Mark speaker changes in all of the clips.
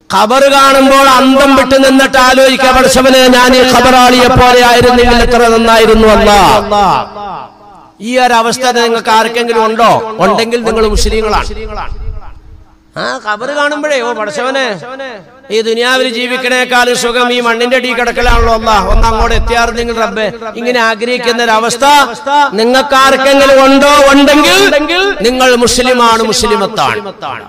Speaker 1: ഖബർ കാണുമ്പോൾ അന്തം വിട്ട് നിന്നിട്ട് ആലോചിക്കുക പഠിച്ചവനെ ഞാൻ ഈ ഖബറാളിയെ പോലെ ആയിരുന്നെങ്കിൽ എത്ര നന്നായിരുന്നു അല്ല ഈ ഒരു അവസ്ഥ നിങ്ങൾക്ക് ആർക്കെങ്കിലും ഉണ്ടോ ഉണ്ടെങ്കിൽ നിങ്ങൾ മുസ്ലിങ്ങളാണ് ആ ഖബർ കാണുമ്പോഴേ ഓ പഠിച്ചവനെ ഈ ദുനിയാവിൽ ജീവിക്കണേക്കാളും സുഖം ഈ മണ്ണിന്റെ അടി കിടക്കലാണല്ലോ അല്ല ഒന്ന് അങ്ങോട്ട് എത്തിയാർന്നെങ്കിൽ റബ്ബെ ഇങ്ങനെ ആഗ്രഹിക്കുന്ന ഒരു അവസ്ഥ നിങ്ങൾക്ക് ആർക്കെങ്കിലും ഉണ്ടോ ഉണ്ടെങ്കിൽ നിങ്ങൾ മുസ്ലിമാണ് മുസ്ലിമത്താണ്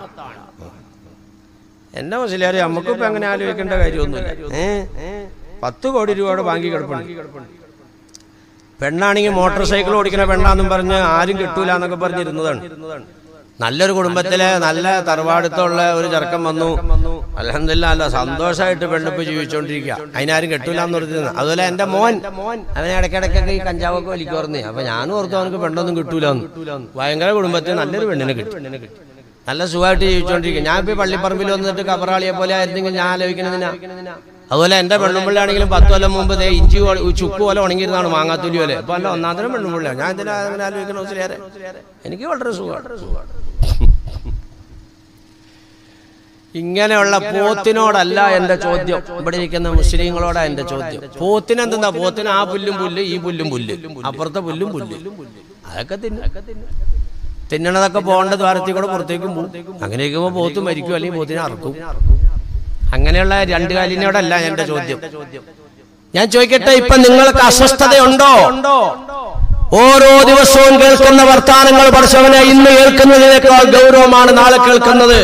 Speaker 1: എന്റെ മുസ്ലിയാരെ നമുക്കും ഇപ്പൊ അങ്ങനെ ആലോചിക്കേണ്ട കാര്യമൊന്നുമില്ല ഏ പത്ത് കോടി രൂപയുടെ ബാങ്കി കിടപ്പുണ്ട് പെണ്ണാണെങ്കിൽ മോട്ടോർ സൈക്കിൾ ഓടിക്കുന്ന പെണ്ണാന്നും പറഞ്ഞ് ആരും കിട്ടൂല എന്നൊക്കെ പറഞ്ഞിരുന്നതാണ് നല്ലൊരു കുടുംബത്തിലെ നല്ല തറവാടുത്തുള്ള ഒരു ചെറുക്കം വന്നു അലഹമില്ല അല്ല സന്തോഷമായിട്ട് പെണ്ണിപ്പ് ജീവിച്ചോണ്ടിരിക്കുക അതിനാരും കെട്ടൂല എന്ന് പറഞ്ഞിരുന്നു അതുപോലെ എന്റെ മോൻ അവനെ ഇടയ്ക്കിടയ്ക്കൊക്കെ ഈ കഞ്ചാവൊക്കെ വലിക്കുറന്നേ അപ്പൊ ഞാനും ഓർത്തു അവനക്ക് പെണ്ണൊന്നും കിട്ടൂലെന്ന് ഭയങ്കര കുടുംബത്തിൽ നല്ലൊരു പെണ്ണിനെ കിട്ടി നല്ല സുഖമായിട്ട് ജീവിച്ചോണ്ടിരിക്കുക ഞാൻ ഇപ്പൊ ഈ പള്ളിപ്പറമ്പിൽ വന്നിട്ട് കബറാളിയെ പോലെ ആയിരുന്നെങ്കിൽ ഞാൻ ആലോചിക്കണതിനാ അതുപോലെ എന്റെ പെണ്ണുമ്പിള്ളാണെങ്കിലും പത്ത് കൊല്ലം മുമ്പ് ദേ ഇഞ്ചി പോലെ- ചുക്ക് പോലെ ഉണങ്ങിയിരുന്നാണ് മാങ്ങാത്തുലി പോലെ അപ്പൊ അല്ല ഒന്നാന്തരം പെണ്ണുമ്പിള്ള ഞാൻ എന്തിനാ അങ്ങനെ ആലോചിക്കണ മുസ്ലിയാരെ എനിക്ക് വളരെ സുഖമാണ് ഇങ്ങനെയുള്ള പോത്തിനോടല്ല എന്റെ ചോദ്യം ഇവിടെ ഇരിക്കുന്ന മുസ്ലിങ്ങളോടാ എന്റെ ചോദ്യം പോത്തിനെന്താ പോത്തിന് ആ പുല്ലും പുല്ല് ഈ പുല്ലും പുല്ല് അപ്പുറത്തെ പുല്ലും പുല്ല് അതൊക്കെ തിന്നും തിന്നണതൊക്കെ പോകേണ്ട ദ്വാരത്തിൽ കൂടെ പുറത്തേക്കും പോകും അങ്ങനെ ഇരിക്കുമ്പോ പോത്ത് മരിക്കും അല്ലെങ്കിൽ പോത്തിനെ അറക്കും അങ്ങനെയുള്ള രണ്ട് കാലിനോടല്ല എന്റെ ചോദ്യം ഞാൻ ചോദിക്കട്ടെ ഇപ്പൊ നിങ്ങൾക്ക് അസ്വസ്ഥതയുണ്ടോ ഓരോ ദിവസവും കേൾക്കുന്ന വർത്താനങ്ങൾ പഠിച്ചവനെ ഇന്ന് കേൾക്കുന്നതിനേക്കാൾ ഗൗരവമാണ് നാളെ കേൾക്കുന്നത്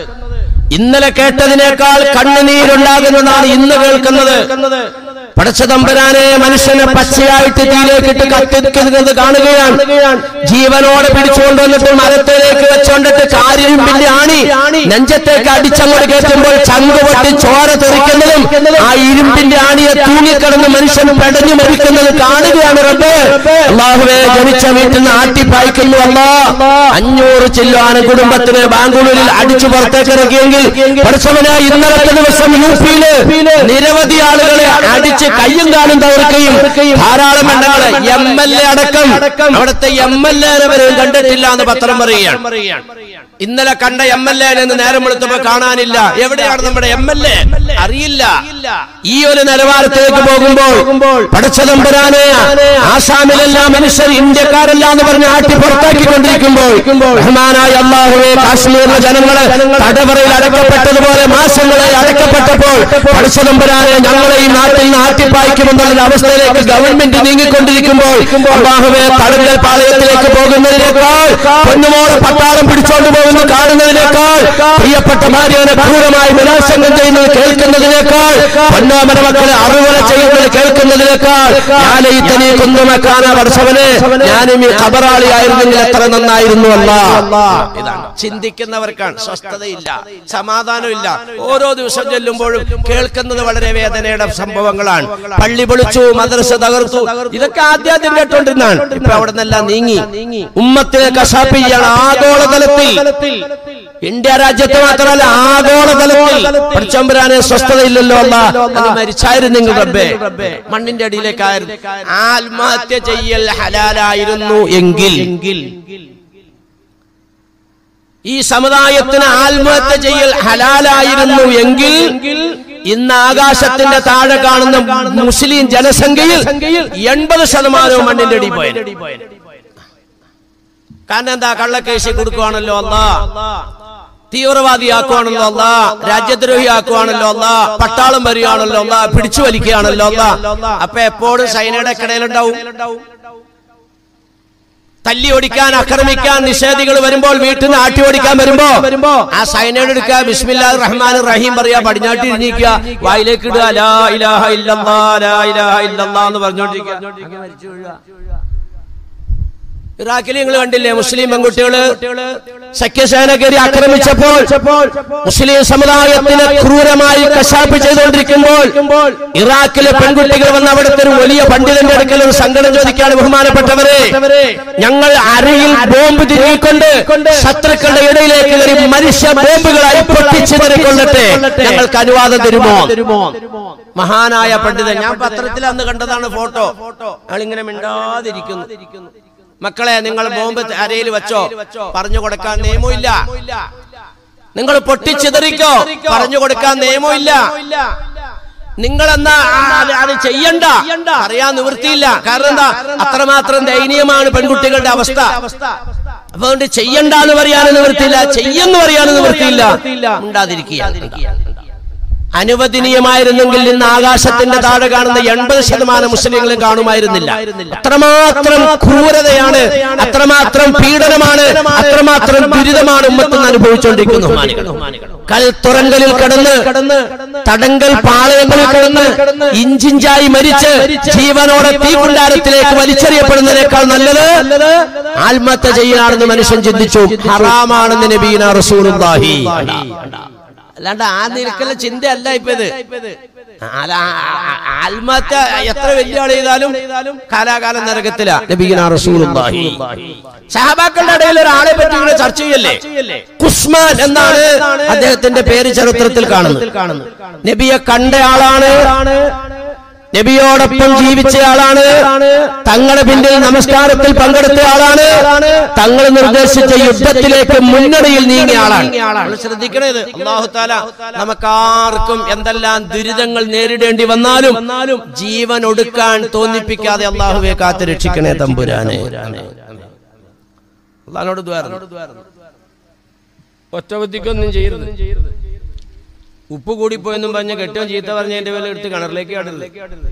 Speaker 1: ഇന്നലെ കേട്ടതിനേക്കാൾ കണ്ണുനീരുണ്ടാകുന്നതാണ് ഇന്ന് കേൾക്കുന്നത് പടച്ചതമ്പരാനെ മനുഷ്യനെ പച്ചയായിട്ട് തീയിലേക്കിട്ട് കത്തിക്കുന്നത് കാണുകയാണ് ജീവനോടെ പിടിച്ചുകൊണ്ടുവന്നിട്ട് മരത്തിലേക്ക് വെച്ചോണ്ടിട്ട് കാര്യം പിന്നെ ആണി നെഞ്ചത്തേക്ക് അടിച്ചങ്ങോട്ട് കയറ്റുമ്പോൾ ചങ്ക് പൊട്ടി ചോര തെറിക്കുന്നതും ആ ഇരുമ്പിന്റെ ആണിയെ തൂങ്ങിക്കിടന്ന് മനുഷ്യൻ പെടഞ്ഞു മരിക്കുന്നത് കാണുകയാണ് റബ്ബേ അള്ളാഹുവെ ജനിച്ച വീട്ടിൽ നിന്ന് ആട്ടിപ്പായിക്കുന്നു അല്ലാ അഞ്ഞൂറ് ചില്ലാണ് കുടുംബത്തിന് ബാംഗ്ലൂരിൽ അടിച്ചു പുറത്തേക്ക് ഇറക്കിയെങ്കിൽ പഠിച്ചവനെ ഇന്നലത്തെ ദിവസം യു പിയില് നിരവധി ആളുകളെ അടിച്ച് കയ്യും കാലും തകർക്കുകയും ധാരാളം എണ്ണങ്ങളെ എം എൽ എ അടക്കം അവിടുത്തെ എം എൽ എ വരെയും കണ്ടിട്ടില്ല എന്ന് പത്രം പറയുകയാണ് ഇന്നലെ കണ്ട എം എൽ എ എന്ന് നേരം വെളുത്തപ്പോ കാണാനില്ല എവിടെയാണ് നമ്മുടെ എം എൽ എ അറിയില്ല ഈ ഒരു നിലവാരത്തിലേക്ക് പോകുമ്പോൾ പടച്ചതമ്പരാനെ ആസാമിലെല്ലാം മനുഷ്യർ ഇന്ത്യക്കാരല്ല എന്ന് പറഞ്ഞ് ആട്ടി പുറത്താക്കിക്കൊണ്ടിരിക്കുമ്പോൾ റഹ്മാനായ അള്ളാഹുവെ കാശ്മീരിലെ ജനങ്ങളെ തടവറയിൽ അടക്കപ്പെട്ടതുപോലെ മാസങ്ങളെ അടക്കപ്പെട്ടപ്പോൾ പടച്ചതമ്പരാനെ ഞങ്ങളെ ഈ നാട്ടിൽ നിന്ന് ആട്ടിപ്പായിക്കുമെന്നുള്ള അവസ്ഥയിലേക്ക് ഗവൺമെന്റ് നീങ്ങിക്കൊണ്ടിരിക്കുമ്പോൾ അള്ളാഹുവെ തടങ്കൽ പാളയത്തിലേക്ക് പോകുന്നതിനേക്കാൾ പൊന്നുമോളെ പട്ടാളം പിടിച്ചോണ്ട് പോകുന്നത് കാണുന്നതിനേക്കാൾ പ്രിയപ്പെട്ട ഭാര്യനെ ക്രൂരമായി വിനാശങ്ങൾ ചെയ്യുന്നത് കേൾക്കുന്നതിനേക്കാൾ പൊന്നാമന മക്കളെ അറിവല ചെയ്യുന്നത് കേൾക്കുന്നതിനേക്കാൾ ഞാൻ ഈ തനി കുന്നുമക്കാന പഠിച്ചവനെ ഞാനും ഈ ഖബറാളിയായിരുന്നെങ്കിൽ എത്ര നന്നായിരുന്നു അല്ല ഇതാണ് ചിന്തിക്കുന്നവർക്കാണ് സ്വസ്ഥതയില്ല സമാധാനമില്ല ഓരോ ദിവസം ചെല്ലുമ്പോഴും കേൾക്കുന്നത് വളരെ വേദനയുടെ സംഭവങ്ങളാണ് പള്ളി പൊളിച്ചു മദ്രസ തകർത്തു ഇതൊക്കെ ആദ്യാദ്യം കേട്ടോണ്ടിരുന്നാണ് ഇപ്പൊ അവിടെ നിന്നെല്ലാം നീങ്ങി ഉമ്മത്തിനെ കശാപ്പ് ചെയ്യാണ് ആഗോളതലത്തിൽ ഇന്ത്യ രാജ്യത്ത് മാത്രമല്ല ആഗോളതലത്തിൽ പഠിച്ചമ്പരാനെ സ്വസ്ഥതയില്ലല്ലോ അല്ല അത് മരിച്ചായിരുന്നെങ്കിൽ റബ്ബേ മണ്ണിന്റെ അടിയിലേക്കായിരുന്നു ആത്മഹത്യ ചെയ്യൽ ഹലാലായിരുന്നു എങ്കിൽ ഈ സമുദായത്തിന് ആത്മഹത്യ ചെയ്യൽ ഹലാലായിരുന്നു എങ്കിൽ ഇന്ന് ആകാശത്തിന്റെ താഴെ കാണുന്ന മുസ്ലിം ജനസംഖ്യയിൽ എൺപത് ശതമാനവും മണ്ണിന്റെ അടി പോയത് കാരണം എന്താ കള്ളക്കേശി കൊടുക്കുവാണല്ലോ അല്ല തീവ്രവാദിയാക്കുവാണല്ലോ അല്ല രാജ്യദ്രോഹിയാക്കുവാണല്ലോ അല്ല പട്ടാളം വരികയാണല്ലോ അല്ല പിടിച്ചു വലിക്കുകയാണല്ലോ അല്ല അപ്പൊ എപ്പോഴും സൈനയുടെ കിടയിലുണ്ടാവും തല്ലി ഓടിക്കാൻ ആക്രമിക്കാൻ നിഷേധികൾ വരുമ്പോൾ വീട്ടിൽ നിന്ന് ആട്ടി ഓടിക്കാൻ വരുമ്പോ വരുമ്പോ ആ സൈനയുടെ എടുക്കുക ബിസ്മില്ലാ റഹ്മാൻ റഹീം പറയാ പടിഞ്ഞാട്ടി ഇരിക്കുക വായിലേക്ക് ഇടുക ലാ ഇലാഹ ഇല്ലല്ലാ ലാ ഇലാഹ ഇല്ലല്ലാ എന്ന് പറഞ്ഞോണ്ടിരിക്കുക അങ്ങ് മരിച്ചു വീഴുക. ഇറാഖിൽ നിങ്ങൾ കണ്ടില്ലേ മുസ്ലിം പെൺകുട്ടികള് സഖ്യസേന കയറി ആക്രമിച്ചപ്പോൾ മുസ്ലിം സമുദായത്തിനെ ക്രൂരമായി കശാപ്പ് ചെയ്തുകൊണ്ടിരിക്കുമ്പോൾ ഇറാഖിലെ പെൺകുട്ടികൾ വന്ന് അവിടുത്തെ ഒരു വലിയ പണ്ഡിതന്റെ അടുക്കൽ ഒരു സങ്കടം ചോദിക്കുകയാണ് ബഹുമാനപ്പെട്ടവരെ ഞങ്ങൾ അരയിൽ ബോംബ് തിരികൊണ്ട് ശത്രുക്കളുടെ ഇടയിലേക്ക് കയറി മനുഷ്യ ബോംബുകളായി പൊട്ടിച്ചു കൊള്ളട്ടെ ഞങ്ങൾക്ക് അനുവാദം തരുമോ മഹാനായ പണ്ഡിതൻ ഞാൻ പത്രത്തിൽ അന്ന് കണ്ടതാണ് ഫോട്ടോ ഞങ്ങളിങ്ങനെ മിണ്ടാതിരിക്കുന്നു മക്കളെ നിങ്ങൾ ബോംബ് അരയിൽ വെച്ചോ പറഞ്ഞു കൊടുക്കാൻ നിയമമില്ല നിങ്ങൾ പൊട്ടിച്ചിതറിക്കോ പറഞ്ഞു കൊടുക്കാൻ നിയമമില്ല നിങ്ങൾ എന്നാ അത് അത് ചെയ്യണ്ട അറിയാൻ നിവൃത്തിയില്ല കാരണം എന്താ അത്രമാത്രം ദയനീയമാണ് പെൺകുട്ടികളുടെ അവസ്ഥ അപ്പൊ അതുകൊണ്ട് ചെയ്യണ്ട എന്ന് പറയാനും നിവൃത്തിയില്ല ചെയ്യെന്ന് പറയാനും നിവൃത്തിയില്ല ഉണ്ടാതിരിക്കുക അനുവദനീയമായിരുന്നെങ്കിൽ ഇന്ന് ആകാശത്തിന്റെ താഴെ കാണുന്ന എൺപത് ശതമാനം മുസ്ലിങ്ങളും കാണുമായിരുന്നില്ല അത്രമാത്രം ക്രൂരതയാണ് അത്രമാത്രം പീഡനമാണ് അത്രമാത്രം ദുരിതമാണ് ഉമ്മത്ത് അനുഭവിച്ചുകൊണ്ടിരിക്കുന്നു കൽത്തുറങ്കലിൽ കടന്ന് തടങ്കൽ പാളയങ്ങളിൽ കടന്ന് ഇഞ്ചിഞ്ചായി മരിച്ച് ജീവനോടെ തീകുണ്ടാരത്തിലേക്ക് വലിച്ചെറിയപ്പെടുന്നതിനേക്കാൾ നല്ലത് ആത്മഹത്യ ചെയ്യാണെന്ന് മനുഷ്യൻ ചിന്തിച്ചു ഹറാമാണെന്ന് നബീന റസൂലുള്ളാഹി അല്ലാണ്ട് ആ നിരക്കുള്ള ചിന്തയല്ല ഇപ്പൊ ഇത് അല്ല, ആ- ആ- ആത്മഹത്യ എത്ര വലിയ ആൾ ചെയ്താലും കാലാകാലം നരകത്തില നബീന റസൂലുള്ളാഹി സഹാബാക്കളുടെ ഇടയിൽ ഒരാളെ പറ്റി ഇങ്ങനെ ചർച്ച ചെയ്യല്ലേ കുസ്മാൻ എന്നാണ് അദ്ദേഹത്തിന്റെ പേര് ചരിത്രത്തിൽ കാണുന്നത് നബിയെ കണ്ട ആളാണ് നബിയോടൊപ്പം ജീവിച്ച ആളാണ് തങ്ങളുടെ പിന്നിൽ നമസ്കാരത്തിൽ പങ്കെടുത്ത ആളാണ് തങ്ങൾ നിർദ്ദേശിച്ച യുദ്ധത്തിലേക്ക് മുന്നണിയിൽ നീങ്ങിയ ആളാണ് നമ്മൾ ശ്രദ്ധിക്കണത് അള്ളാഹു താല നമുക്കാർക്കും എന്തെല്ലാം ദുരിതങ്ങൾ നേരിടേണ്ടി വന്നാലും ജീവൻ ഒടുക്കാൻ തോന്നിപ്പിക്കാതെ അള്ളാഹുവെ കാത്ത് രക്ഷിക്കണേ തമ്പുരാനെ അള്ളഹാനോട് ഒറ്റ ബുദ്ധിക്കൊന്നും ചെയ്യരുത് ഉപ്പ് കൂടിപ്പോയെന്നും പറഞ്ഞ് കെട്ടോ ചീത്ത പറഞ്ഞ എന്റെ വില എടുത്ത് കിണറിലേക്ക് ചാടരുത്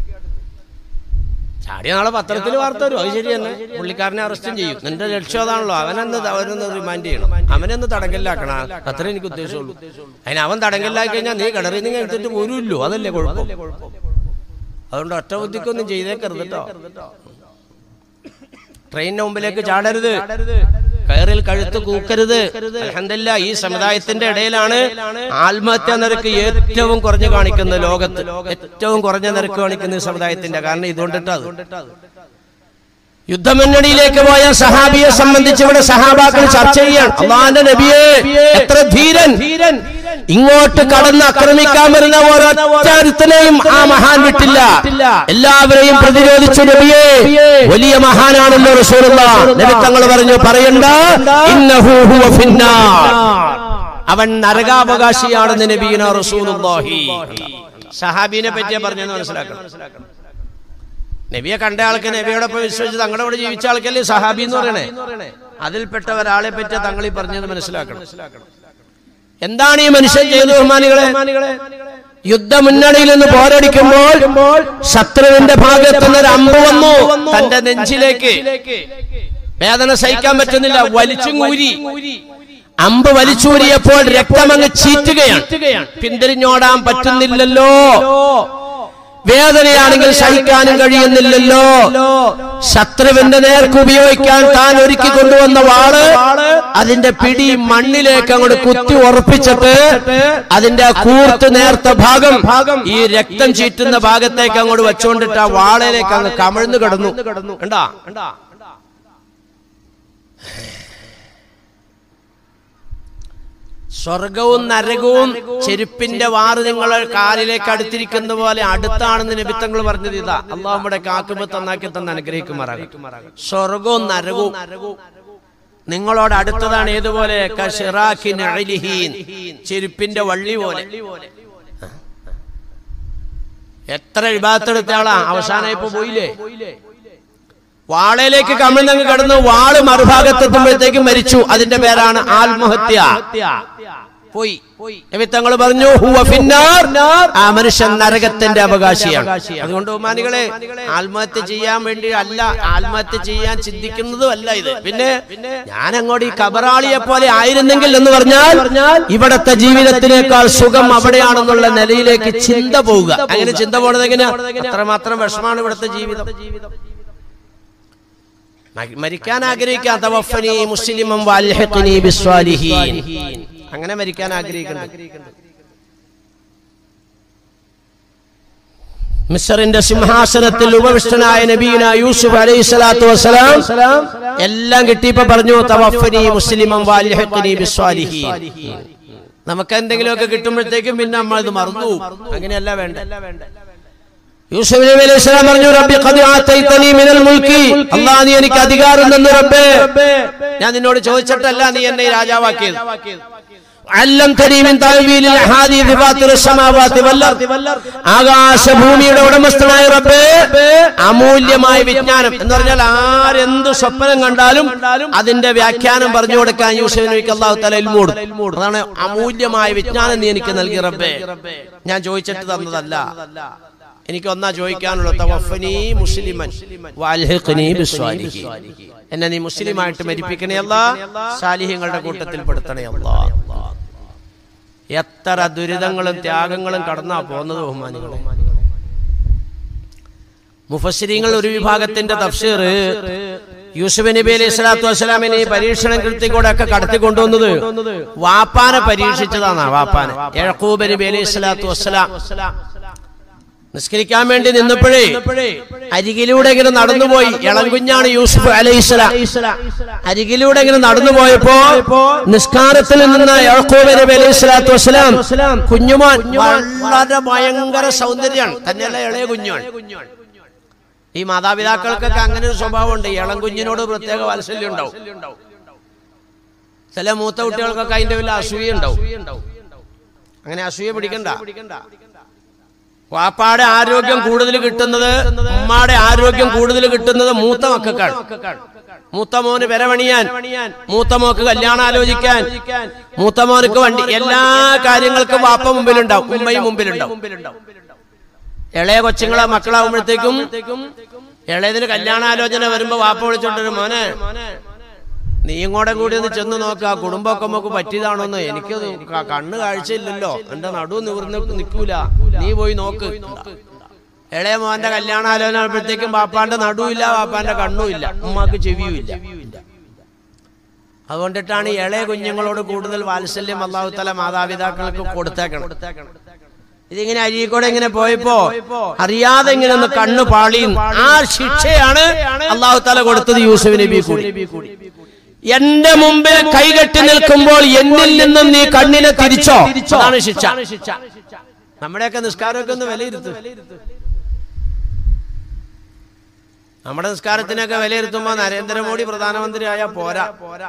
Speaker 1: ചാടിയ നാളെ പത്രത്തിൽ വാർത്ത വരും അത് ശരി തന്നെ പുള്ളിക്കാരനെ അറസ്റ്റും ചെയ്യും നിന്റെ ലക്ഷ്യം അതാണല്ലോ അവനെന്ന് അവനൊന്ന് റിമാൻഡ് ചെയ്യണം അവനെന്ന് തടങ്കലിലാക്കണം അത്രേ എനിക്ക് ഉദ്ദേശമുള്ളൂ അതിന് അവൻ തടങ്കലിലാക്കി കഴിഞ്ഞാൽ നീ കിണറിൽ നിന്ന് എടുത്തിട്ട് പോരുമല്ലോ അതല്ലേ കുഴപ്പം അതുകൊണ്ട് ഒറ്റ ബുദ്ധിക്കൊന്നും ചെയ്തേക്കരുത് കേട്ടോ ട്രെയിനിന് മുമ്പിലേക്ക് ചാടരുത് കയറിൽ കഴുത്ത് കൂക്കരുത് അൽഹംദുലില്ലാ ഈ സമുദായത്തിന്റെ ഇടയിലാണ് ആത്മഹത്യ നിരക്ക് ഏറ്റവും കുറഞ്ഞു കാണിക്കുന്നത് ലോകത്ത് ഏറ്റവും കുറഞ്ഞ നിരക്ക് കാണിക്കുന്ന ഈ സമുദായത്തിന്റെ കാരണം ഇതുകൊണ്ടിട്ടാ അത് യുദ്ധമുന്നണിയിലേക്ക് പോയ സഹാബിയെ സംബന്ധിച്ച് ഇവിടെ സഹാബാക്കൾ ചർച്ച ചെയ്യാൻ അള്ളാന്റെ നബിയെ എത്ര ധീരൻ ഇങ്ങോട്ട് കടന്ന് ആക്രമിക്കാൻ വരുന്ന ഓരോരുത്തരെയും ആ മഹാൻ വിട്ടില്ല എല്ലാവരെയും പ്രതിരോധിച്ചു നബിയെ വലിയ മഹാനാണെന്ന് റസൂലുള്ള നബി തങ്ങൾ പറഞ്ഞു പറയണ്ട ഇന്നഹു ഹുവ ഫിന്നാർ. അവൻ നരകാവകാശിയാണെന്ന് നബീന റസൂലുള്ളാഹി സഹാബീനെ പറ്റിയാ പറഞ്ഞെന്ന് മനസ്സിലാക്കണം നബിയെ കണ്ട ആൾക്ക് നബിയോടൊപ്പം വിശ്വസിച്ച് തങ്ങളുടെ കൂടെ ജീവിച്ച ആൾക്കല്ലേ സഹാബി എന്ന് പറയണേ അതിൽപ്പെട്ട ഒരാളെ പറ്റി തങ്ങൾ ഈ പറഞ്ഞത് മനസ്സിലാക്കണം എന്താണ് ഈ മനുഷ്യൻ ചെയ്തു ബഹുമാനികളെ യുദ്ധമുന്നണിയിൽ നിന്ന് പോരടിക്കുമ്പോൾ ശത്രുവിന്റെ ഭാഗത്തു നിന്ന് ഒരു അമ്പ് വന്നു തന്റെ നെഞ്ചിലേക്ക് വേദന സഹിക്കാൻ പറ്റുന്നില്ല വലിച്ചും ഊരി അമ്പ് വലിച്ചൂരിയപ്പോൾ രക്തമങ്ങ് ചീറ്റുകയാണ് പിന്തിരിഞ്ഞോടാൻ പറ്റുന്നില്ലല്ലോ വേദനയാണെങ്കിൽ സഹിക്കാനും കഴിയുന്നില്ലല്ലോ ശത്രുവിന്റെ നേർക്ക് ഉപയോഗിക്കാൻ താൻ ഒരുക്കി കൊണ്ടുവന്ന വാള് അതിന്റെ പിടി മണ്ണിലേക്ക് അങ്ങോട്ട് കുത്തി ഉറപ്പിച്ചിട്ട് അതിന്റെ ആ കൂർത്ത് നേർത്ത ഭാഗം ഈ രക്തം ചീറ്റുന്ന ഭാഗത്തേക്ക് അങ്ങോട്ട് വെച്ചുകൊണ്ടിട്ട് ആ വാളയിലേക്ക് അങ്ങ് കമിഴ്ന്നു കിടന്നു കണ്ടാ സ്വർഗവും നരകവും ചെരുപ്പിന്റെ വാറ് നിങ്ങളെ കാലിലേക്ക് അടുത്തിരിക്കുന്ന പോലെ അടുത്താണെന്ന് നിമിത്തങ്ങൾ പറഞ്ഞത് ഇതാ അള്ളാഹ് നമ്മുടെ കാക്കുമ്പ് തന്നാക്കി തന്ന് അനുഗ്രഹിക്കുമാറാകും സ്വർഗവും നരകവും നിങ്ങളോട് അടുത്തതാണ് ഏതുപോലെ കശിറാഖി നഅലിഹീൻ. ചെരുപ്പിന്റെ വള്ളി പോലെ എത്ര വിഭാഗത്തെടുത്ത ആളാ അവസാനം ഇപ്പൊ പോയില്ലേ വാളയിലേക്ക് കമിഴ്ന്നങ്ങ് കടന്നു വാള് മറുഭാഗത്തെത്തുമ്പോഴത്തേക്കും മരിച്ചു അതിന്റെ പേരാണ് ആത്മഹത്യ പോയി തങ്ങൾ പറഞ്ഞു ഹുവ ഫിന്നാർ. ആ മനുഷ്യൻ നരകത്തിന്റെ അവകാശിയാണ് അതുകൊണ്ട് ബഹുമാനികളെ ആത്മഹത്യ ചെയ്യാൻ വേണ്ടി അല്ല ആത്മഹത്യ ചെയ്യാൻ ചിന്തിക്കുന്നതും അല്ല ഇത് പിന്നെ ഞാൻ അങ്ങോട്ട് ഈ കബറാളിയെ പോലെ ആയിരുന്നെങ്കിൽ എന്ന് പറഞ്ഞാൽ ഇവിടത്തെ ജീവിതത്തിനേക്കാൾ സുഖം അവിടെയാണെന്നുള്ള നിലയിലേക്ക് ചിന്ത പോവുക അങ്ങനെ ചിന്ത പോണത് എങ്ങനെയാ അത്രമാത്രം വിഷമാണ് ഇവിടുത്തെ ജീവിതം മ- മരിക്കാൻ ആഗ്രഹിക്കാത്ത വഫനി മുസ്ലിമം വാൽഹിഖ്നി ബിസ്വാലിഹീൻ അങ്ങനെ മരിക്കാൻ ആഗ്രഹിക്കുന്നുണ്ട് മിസറിന്റെ സിംഹാസനത്തിൽ ഉപവിഷ്ടനായ നബീന യൂസുഫ് അലൈഹി സ്വലാത്തു വസ്സലാം എല്ലാം കിട്ടിയപ്പോ പറഞ്ഞു തവഫനി മുസ്ലിമം വാൽഹിഖ്നി ബിസ്വാലിഹീൻ നമുക്ക് എന്തെങ്കിലുമൊക്കെ കിട്ടുമ്പോഴത്തേക്കും പിന്നെ നമ്മൾ ഇത് മറന്നു പോകും. അങ്ങനെയല്ല വേണ്ട യൂസുഫ് നബി അലൈഹി സ്വലാം പറഞ്ഞു റബ്ബി ഖദ് ആതൈതനി മിനൽ മുൽക്കി അല്ലാഹ് നീ എനിക്ക് അധികാരം തന്നു റബ്ബേ ഞാൻ നിന്നോട് ചോദിച്ചിട്ടല്ല നീ എന്നെ രാജാവാക്കിയത് علمتني من تأويل الأحاديث فاطر السماوات والأرض ആകാശഭൂമിയുടെ ഉടമസ്ഥനായ റബ്ബേ അമൂല്യമായ വിജ്ഞാനം എന്ന് പറഞ്ഞാൽ ആരെന്ത് സ്വപ്നം കണ്ടാലും അതിന്റെ വ്യാഖ്യാനം പറഞ്ഞു കൊടുക്കാൻ യൂസഫ് നബിക്ക് അള്ളാഹു തല ഇൽമൂട് അതാണ് അമൂല്യമായ വിജ്ഞാനം നീ എനിക്ക് നൽകി റബ്ബേ ഞാൻ ചോദിച്ചിട്ട് തന്നതല്ല എനിക്ക് ഒന്നാ ചോദിക്കാനുള്ള തവഫനി മുസ്ലിമൻ വൽഹിഖ്നി ബിസ്വാലിഹീൻ എന്നെ നീ മുസ്ലിമായിട്ട് മരിപ്പിക്കണേ അല്ല സാലിഹ്യങ്ങളുടെ കൂട്ടത്തിൽ പെടുത്തണേ അല്ല എത്ര ദുരിതങ്ങളും ത്യാഗങ്ങളും കടന്നാ പോകുന്നത് ബഹുമാനികളെ മുഫസ്സിരിങ്ങൾ ഒരു വിഭാഗത്തിന്റെ തഫ്സീർ യൂസുഫ് നബി അലൈഹി സ്വലാത്തു വസ്സലാമിനെ ഈ പരീക്ഷണം കൃത്യക്കൂടെ ഒക്കെ കടത്തി കൊണ്ടുവന്നത് വാപ്പാനെ പരീക്ഷിച്ചതാണ് വാപ്പാനെ യഴക്കൂബ് നബി അലൈഹി സ്വലാത്തു വസ്സലാം നിസ്കരിക്കാൻ വേണ്ടി നിന്നപ്പോഴേ അരികിലൂടെ ഇങ്ങനെ നടന്നുപോയി ഇളംകുഞ്ഞാണ് യൂസുഫ് അലൈഹിസ്സലാം അരികിലൂടെ ഇങ്ങനെ നടന്നു പോയപ്പോ നിസ്കാരത്തിൽ നിന്ന് യാക്കൂബ് നബി അലൈഹി സ്വലാത്തു വസ്സലാം കുഞ്ഞുമാൻ വളരെ ഭയങ്കര സൗന്ദര്യമാണ് തന്നെയല്ല ഇളയ കുഞ്ഞാണ് ഈ മാതാപിതാക്കൾക്കൊക്കെ അങ്ങനെ ഒരു സ്വഭാവമുണ്ട് ഇളം കുഞ്ഞിനോട് പ്രത്യേക വാത്സല്യം ഉണ്ടാവും ചില മൂത്ത കുട്ടികൾക്കൊക്കെ അതിന്റെ വല്ല അസൂയ ഉണ്ടാവും അങ്ങനെ അസൂയ പിടിക്കണ്ട വാപ്പാടെ ആരോഗ്യം കൂടുതൽ കിട്ടുന്നത് ഉമ്മാടെ ആരോഗ്യം കൂടുതൽ കിട്ടുന്നത് മൂത്ത മക്കൾക്കാണ് മൂത്ത മോന് പെരവണിയാൻ മൂത്ത മോക്ക് കല്യാണം ആലോചിക്കാൻ മൂത്ത മോനക്ക് വണ്ടി എല്ലാ കാര്യങ്ങൾക്കും വാപ്പ മുമ്പിലുണ്ടാവും ഉമ്മയും മുമ്പിലുണ്ടാവും ഇളയ കൊച്ചുങ്ങളെ മക്കളാവുമ്പോഴത്തേക്കും ഇളയതിന് കല്യാണാലോചന വരുമ്പോ വാപ്പ വിളിച്ചോണ്ടൊരു മോനെ നീയും കൂടെ കൂടി ഒന്ന് ചെന്ന് നോക്ക ആ കുടുംബമൊക്കെ നമുക്ക് പറ്റിയതാണോന്ന് എനിക്ക് ക- കണ്ണ് കാഴ്ചയില്ലല്ലോ എന്റെ നടു നിവർന്ന് നിൽക്കൂല നീ പോയി നോക്ക് ഇളയ മോന്റെ കല്യാണാലോചന ആകുമ്പോഴത്തേക്കും പാപ്പാന്റെ നടുവില്ല പാപ്പാന്റെ കണ്ണുമില്ല ഉമ്മാക്ക് ചെവിയുമില്ല അതുകൊണ്ടിട്ടാണ് ഈ ഇളയ കുഞ്ഞുങ്ങളോട് കൂടുതൽ വാത്സല്യം അള്ളാഹു തല മാതാപിതാക്കൾക്ക് കൊടുത്തേക്കണം ഇതിങ്ങനെ അരിയിക്കൂടെ ഇങ്ങനെ പോയപ്പോ അറിയാതെ ഇങ്ങനെ ഒന്ന് കണ്ണു പാളി ആ ശിക്ഷയാണ് അള്ളാഹു തല കൊടുത്തത് യൂസുഫ് നബി കൂടി എന്റെ മുമ്പിൽ കൈകെട്ടി നിൽക്കുമ്പോൾ എന്നിൽ നിന്നും നീ കണ്ണിനെ തിരിച്ചോ അതാണ് ശിക്ഷ നമ്മുടെയൊക്കെ നിസ്കാരമൊക്കെ ഒന്ന് വിലയിരുത്തും നമ്മുടെ നിസ്കാരത്തിനൊക്കെ വിലയിരുത്തുമ്പോ നരേന്ദ്രമോദി പ്രധാനമന്ത്രിയായ പോരാ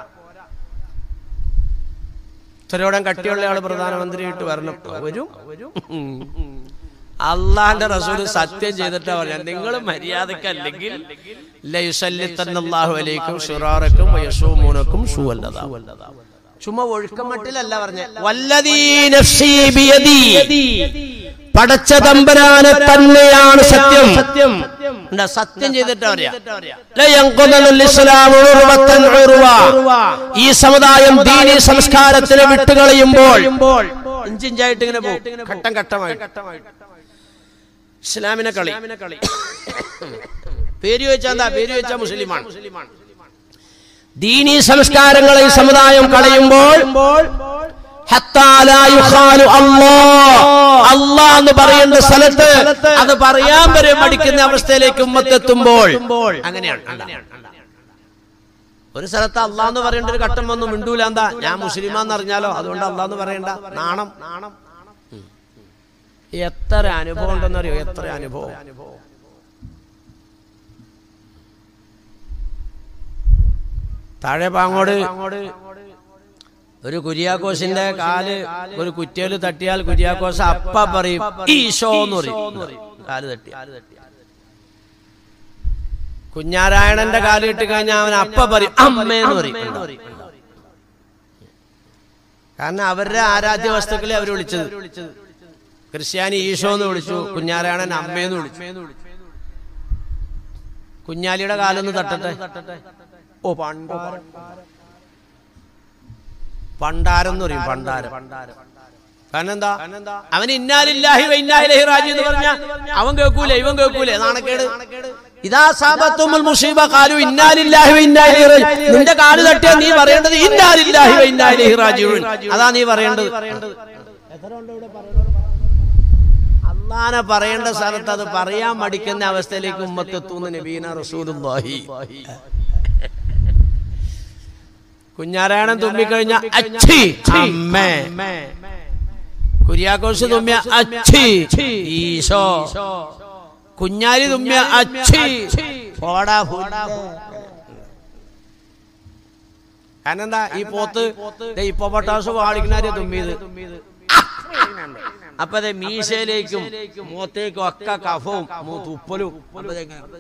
Speaker 1: ഇത്രയോടം കട്ടിയുള്ള ആള് പ്രധാനമന്ത്രിയായിട്ട് വരണം വരും അള്ളാന്റെ റസൂല് സത്യം ചെയ്തിട്ടാ പറഞ്ഞ നിങ്ങൾ മര്യാദക്കല്ലെങ്കിൽ ലയുസല്ലിത്തന്നല്ലാഹു അലൈക്കും ഷുറാറക്കും വയസൂമൂനക്കും ഷൂവല്ലതാ ചുമ്മാ ഒഴുക്കം മട്ടിലല്ല പറഞ്ഞ വല്ലതീ നഫ്സി ബിയദി പടച്ച തമ്പരാനെ തന്നെയാണ് സത്യം സത്യം സത്യം ചെയ്തിട്ടാ പറയാ ലയൻഖുദുൽ ഇസ്ലാമു ഉർവത്തൻ ഉർവ. ഈ സമുദായം ദീനി സംസ്കാരത്തിന് വിട്ടുകളയുമ്പോൾ ഇഞ്ചിഞ്ചായിട്ട് ഇങ്ങനെ പോകും ഘട്ടം ഘട്ടമായിട്ട് ഇസ്ലാമിനെ കളി പേര് വെച്ചാ എന്താ പേര് വെച്ചാ മുസ്ലിമാണ് ദീനി സംസ്കാരങ്ങളെ ഈ സമുദായം കളയുമ്പോൾ ഹത്താ ലാ യുഖാലു അല്ലാഹ്. അല്ലാഹ് എന്ന് പറയേണ്ട സ്ഥലത്ത് അത് പറയാൻ വരെ മടിക്കുന്ന അവസ്ഥയിലേക്ക് ഉമ്മത്തെത്തുമ്പോൾ അങ്ങനെയാണ് ഒരു സ്ഥലത്ത് അള്ളാന്ന് പറയേണ്ട ഒരു ഘട്ടം വന്നു മിണ്ടൂല എന്താ ഞാൻ മുസ്ലിമാന്ന് അറിഞ്ഞാലോ അതുകൊണ്ട് അള്ളാന്ന് പറയണ്ട നാണം നാണം ഉം. എത്ര അനുഭവം ഉണ്ടെന്നറിയോ എത്ര അനുഭവം താഴെ പാങ്ങോട് ഒരു കുര്യാക്കോസിന്റെ കാല് ഒരു കുറ്റിയല് തട്ടിയാൽ കുര്യാക്കോസ് അപ്പ പറയും ഈശോ എന്ന് പറയും കാല് തട്ടി കുഞ്ഞാരായണന്റെ കാല് കിട്ടി കഴിഞ്ഞാൽ അവൻ അപ്പ പറയും അമ്മയെന്ന് പറയും കാരണം അവരുടെ ആരാധ്യ വസ്തുക്കളെ അവർ വിളിച്ചത് ക്രിസ്ത്യാനി ഈശോ എന്ന് വിളിച്ചു കുഞ്ഞാരായണൻ അമ്മയെന്ന് വിളിച്ചു കുഞ്ഞാലിയുടെ കാലൊന്ന് തട്ടട്ടെ ഓ പണ്ടാരം പണ്ടാരം എന്ന് പറയും പണ്ടാരം കാരണം എന്താ അവൻ ഇന്നാലില്ലാഹി വ ഇന്നാ ഇലൈഹി റാജി എന്ന് പറഞ്ഞ അവൻ കേൾക്കൂലേ ഇവൻ കേൾക്കൂലേ നാണക്കേട് ഇതാ സാബത്തുൽ മുസീബ കാലു ഇന്നാലില്ലാഹി വ ഇന്നാ ഇലൈഹി റാജി നിന്റെ കാല് തട്ടിയാൽ നീ പറയേണ്ടത് ഇന്നാലില്ലാഹി വ ഇന്നാ ഇലൈഹി റാജിഊൻ അതാ നീ പറയേണ്ടത് അള്ളാനെ പറയേണ്ട സ്ഥലത്ത് അത് പറയാൻ മടിക്കുന്ന അവസ്ഥയിലേക്ക് ഉമ്മത്തെത്തുന്ന നബീന റസൂലുള്ളാഹി കുഞ്ഞാരായണൻ തുമ്മിക്കഴിഞ്ഞ അച്ഛി അമ്മേ കുര്യാക്കോസ് തുമ്മിയ അച്ഛി ഈശോ കുഞ്ഞാലി തുമ്മിയ അച്ഛി പോടാ കാരണം എന്താ ഈ പോത്ത് ദേ ഇപ്പൊ പൊട്ടാസ് പാടിക്കണാരെ തുമ്മിയത് അപ്പൊ അതെ മീശയിലേക്കും മൂത്തേക്കും ഒക്കെ കഫവും മൂ- തുപ്പലും അപ്പൊ ദേ ഇങ്ങനെ.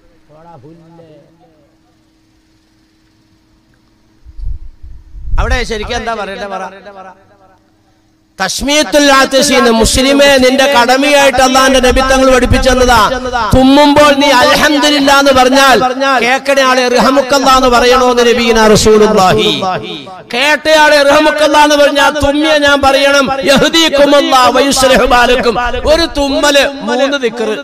Speaker 1: അവിടെ ശരിക്കും എന്താ പറയട്ടെ പറ തസ്മീത്തുൽ ആതിശീന് മുസ്ലിമേ നിന്റെ കടമയായിട്ട് അള്ളാന്റെ നബിത്തങ്ങൾ പഠിപ്പിച്ചെന്നതാ തുമ്മുമ്പോൾ നീ അൽഹംദുലില്ല എന്ന് പറഞ്ഞാൽ കേക്കടയാളെ റിഹമുക്കല്ല എന്ന് പറയണോന്ന് നബീന റസൂലുള്ളാഹി കേട്ടയാളെ റിഹമുക്കല്ല എന്ന് പറഞ്ഞാൽ തുമ്മിയ ഞാൻ പറയണം യഹ്ദീകുമുല്ലാ വയുസ്ലിഹു ബാലക്കും ഒരു തുമ്മല് മൂന്ന് ദിക്റ്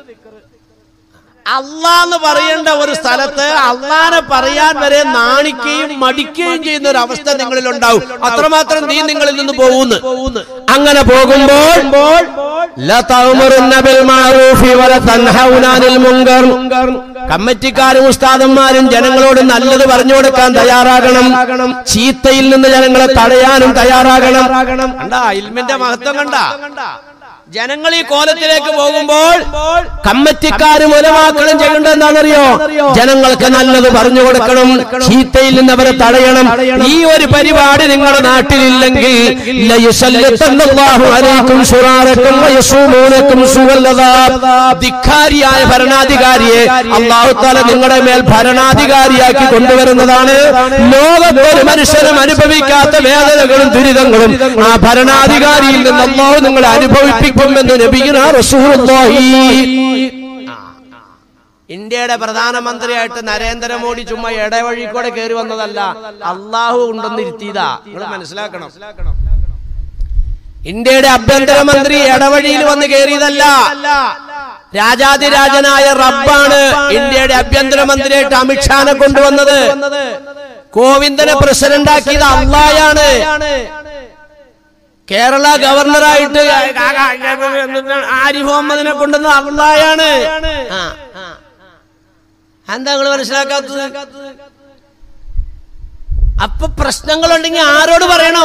Speaker 1: അള്ളാന്ന് പറയേണ്ട ഒരു സ്ഥലത്ത് അള്ളാനെ പറയാൻ വരെ നാണിക്കുകയും മടിക്കുകയും ചെയ്യുന്ന ഒരു അവസ്ഥ നിങ്ങളിൽ ഉണ്ടാവും അത്രമാത്രം നീ നിങ്ങളിൽ നിന്ന് പോകുന്നു അങ്ങനെ പോകുമ്പോൾ ലതഅ്മുറുന്ന ബിൽ മഅറൂഫി വല തൻഹൗന അനിൽ മുൻകർ കമ്മിറ്റിക്കാരും ഉസ്താദന്മാരും ജനങ്ങളോട് നല്ലത് പറഞ്ഞു കൊടുക്കാൻ തയ്യാറാകണം ചീത്തയിൽ നിന്ന് ജനങ്ങളെ തടയാനും തയ്യാറാകണം കണ്ടാ ഇൽമിന്റെ മഹത്വം കണ്ടാ ജനങ്ങൾ ഈ കോലത്തിലേക്ക് പോകുമ്പോൾ കമ്മിറ്റിക്കാരും ഉലവാക്കളും ചെയ്യേണ്ടത് എന്താണെന്നറിയോ ജനങ്ങൾക്ക് നല്ലത് പറഞ്ഞു കൊടുക്കണം ചീത്തയിൽ നിന്ന് അവരെ തടയണം ഈ ഒരു പരിപാടി നിങ്ങളുടെ നാട്ടിലില്ലെങ്കിൽ ലയുസല്ലത്തല്ലാഹു അലൈക്കും ശുറാറക്കും വയസൂമൂനക്കും സുവല്ലദാബ്. ധിക്കാരിയായ ഭരണാധികാരിയെ അള്ളാഹു താല നിങ്ങളുടെ മേൽ ഭരണാധികാരിയാക്കി കൊണ്ടുവരുന്നതാണ് ലോകത്ത് ഒരു മനുഷ്യനും അനുഭവിക്കാത്ത വേദനകളും ദുരിതങ്ങളും ആ ഭരണാധികാരിയിൽ നിന്ന് അള്ളാഹു നിങ്ങളെ അനുഭവിപ്പിക്കുമെന്ന് നബിഗിന റസൂലുള്ളാഹി ഇന്ത്യയുടെ പ്രധാനമന്ത്രിയായിട്ട് നരേന്ദ്രമോദി ചുമ്മാ ഇടവഴി കൂടെ കയറി വന്നതല്ല അള്ളാഹു കൊണ്ടൊന്ന് ഇരുത്തിയതാ നിങ്ങൾ മനസ്സിലാക്കണം ഇന്ത്യയുടെ ആഭ്യന്തരമന്ത്രി ഇടവഴിയിൽ വന്ന് കയറിയതല്ല രാജാതിരാജനായ റബ്ബാണ് ഇന്ത്യയുടെ ആഭ്യന്തരമന്ത്രിയായിട്ട് അമിത്ഷാനെ കൊണ്ടുവന്നത് കോവിന്ദനെ പ്രസിഡന്റ് ആക്കിയത് അള്ളായാണ് കേരള ഗവർണറായിട്ട് ആരിഫ് മുഹമ്മദിനെ കൊണ്ടുവന്നത് അള്ളായാണ് ആ, ആ. എന്താ നിങ്ങൾ മനസ്സിലാക്കാത്തത് അപ്പൊ പ്രശ്നങ്ങളുണ്ടെങ്കിൽ ആരോട് പറയണം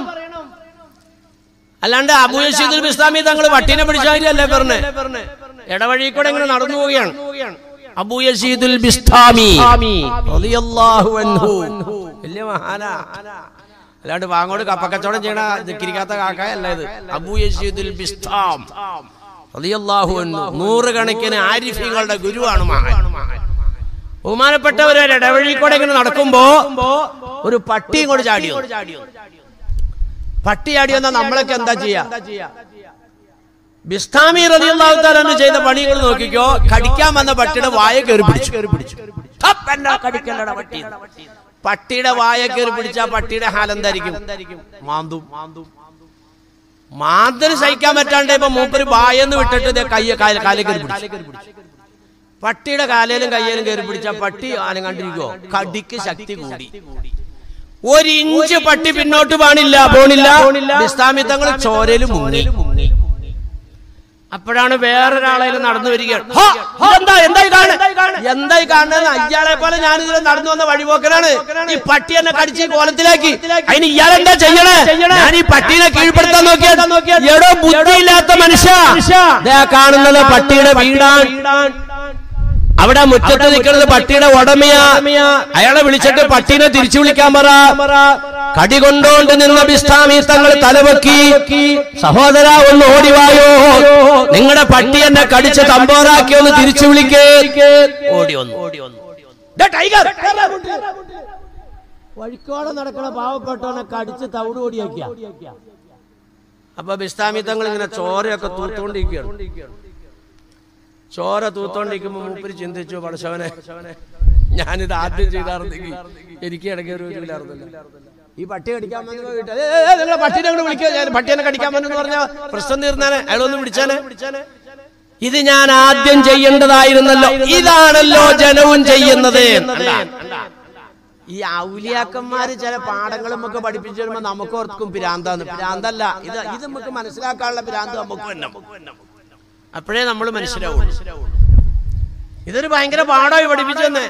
Speaker 1: അല്ലാണ്ട് അബു യസീദുൽ ബിസ്ലാമി തങ്ങൾ വട്ടീനെ പിടിച്ചാലല്ലേ പറഞ്ഞേ ഇടവഴി കൂടെ ഇങ്ങനെ നടന്നു പോവുകയാണ് അബു യസീദുൽ ബിസ്താമി റളിയല്ലാഹു അൻഹു വലിയ മഹാനാ അല്ലാണ്ട് വാങ്ങോട് കപ്പക്കച്ചവടം ചെയ്യണ ദിക്കിരിക്കാത്ത കാക്കയല്ല ഇത് അബു യസീദുൽ ബിസ്താം റളിയല്ലാഹു അൻഹു നൂറുകണക്കിന് ആരിഫീങ്ങളുടെ ഗുരുവാണ് മഹാൻ ബഹുമാനപ്പെട്ടവര് ഒരു ഇടവഴി കൂടെ ഇങ്ങനെ നടക്കുമ്പോ ഒരു പട്ടിയും കൂടെ ചാടിയോ പട്ടി ചാടി വന്നാൽ നമ്മളൊക്കെ എന്താ ചെയ്യാ ബിസ്താമി റളിയല്ലാഹു തആല ചെയ്ത പണികൾ നോക്കിക്കോ കടിക്കാൻ വന്ന പട്ടിയുടെ വായ കയറി പിടിച്ചു കയറി പിടിച്ചു ഹപ്പ്, എന്നെ കടിക്കല്ലട പട്ടി പട്ടിയുടെ വായ കയറി പിടിച്ച പട്ടിയുടെ ഹാലെന്തായിരിക്കും മാന്തും മാന്തന് സഹിക്കാൻ പറ്റാണ്ട് ഇപ്പൊ മൂപ്പര് വായെന്ന് വിട്ടിട്ട് ദേ കയ്യ കാല- കാലിൽ കയറി പിടിച്ചു പട്ടിയുടെ കാലേലും കയ്യേലും കയറി പിടിച്ച പട്ടി ആനം കണ്ടിരിക്കോ കടിക്ക് ശക്തി കൂടി ഒരു ഇഞ്ച് പട്ടി പിന്നോട്ട് പാണില്ല പോണില്ല ഇസ്ലാമി തങ്ങൾ ചോരയിൽ മുങ്ങി അപ്പോഴാണ് വേറൊരാളെ നടന്നു വരികയാണ് ഹോ, ഇതെന്താ എന്തായി കാണുന്നത് എന്തായി കാണുന്നത് അയാളെ പോലെ ഞാൻ ഇതിൽ നടന്നു വന്ന വഴിപോക്കനാണ് ഈ പട്ടി എന്നെ കടിച്ച് ഈ കോലത്തിലാക്കി അതിന് ഇയാൾ എന്താ ചെയ്യണേ ഞാൻ ഈ പട്ടീനെ കീഴ്പ്പെടുത്താൻ നോക്കിയാൽ എടോ ബുദ്ധിയില്ലാത്ത മനുഷ്യ ദേ കാണുന്നത് പട്ടിയുടെ വീടാണ് അവിടെ മുറ്റത്ത് നിൽക്കുന്നത് പട്ടിയുടെ ഉടമയാ അയാളെ വിളിച്ചിട്ട് പട്ടീനെ തിരിച്ചു വിളിക്കാൻ പറ കടി കൊണ്ടോണ്ട് നിന്ന ബിസ്താമി തങ്ങൾ തലവെക്കി സഹോദര ഒന്ന് ഓടിവായോ നിങ്ങളുടെ പട്ടി എന്നെ കടിച്ച് തമ്പോറാക്കി ഒന്ന് തിരിച്ചു വിളിക്കേ ഓടി വന്നു ഓടി വന്നു ദേ ടൈഗർ വഴിക്കോടെ നടക്കണ പാവപ്പെട്ടവനെ കടിച്ച് തവിട് ഓടിയാക്കിയ അപ്പൊ ബിസ്താമി തങ്ങൾ ഇങ്ങനെ ചോരയൊക്കെ തൂത്തോണ്ടിരിക്കുകയാണ് ചോര തൂത്തോണ്ടിരിക്കുമ്പോ മൂപ്പര് ചിന്തിച്ചു പടശവനെ ഞാനിത് ആദ്യം ചെയ്താർന്നെങ്കിൽ എനിക്ക് ഇടയ്ക്ക് ഒരു ഇതില്ലായിരുന്നില്ല ഈ പട്ടി കടിക്കാൻ വന്നു വീട്ടിൽ, "ഏയ്, ഏയ്, നിങ്ങളെ പട്ടീനെ അങ്ങോട്ട് വിളിക്കുക ഞാൻ പട്ടീനെ കടിക്കാൻ വന്നു പറഞ്ഞാൽ പ്രശ്നം തീർന്നാനെ അയാളൊന്ന് പിടിച്ചാനെ ഇത് ഞാൻ ആദ്യം ചെയ്യേണ്ടതായിരുന്നല്ലോ ഇതാണല്ലോ ജനവും ചെയ്യുന്നത് കണ്ടാ? ഈ ഔലിയാക്കന്മാര് ചില പാഠങ്ങൾ നമുക്ക് പഠിപ്പിച്ചു വരുമ്പോ നമുക്ക് ഓർക്കും പിരാന്താന്ന് പിരാന്തല്ല ഇത് ഇത് നമുക്ക് മനസ്സിലാക്കാനുള്ള പിരാന്ത് നമുക്ക് തന്നെ അപ്പോഴേ നമ്മൾ മനസ്സിലാവുള്ളൂ ഇതൊരു ഭയങ്കര പാഠമായി പഠിപ്പിച്ചെന്നെ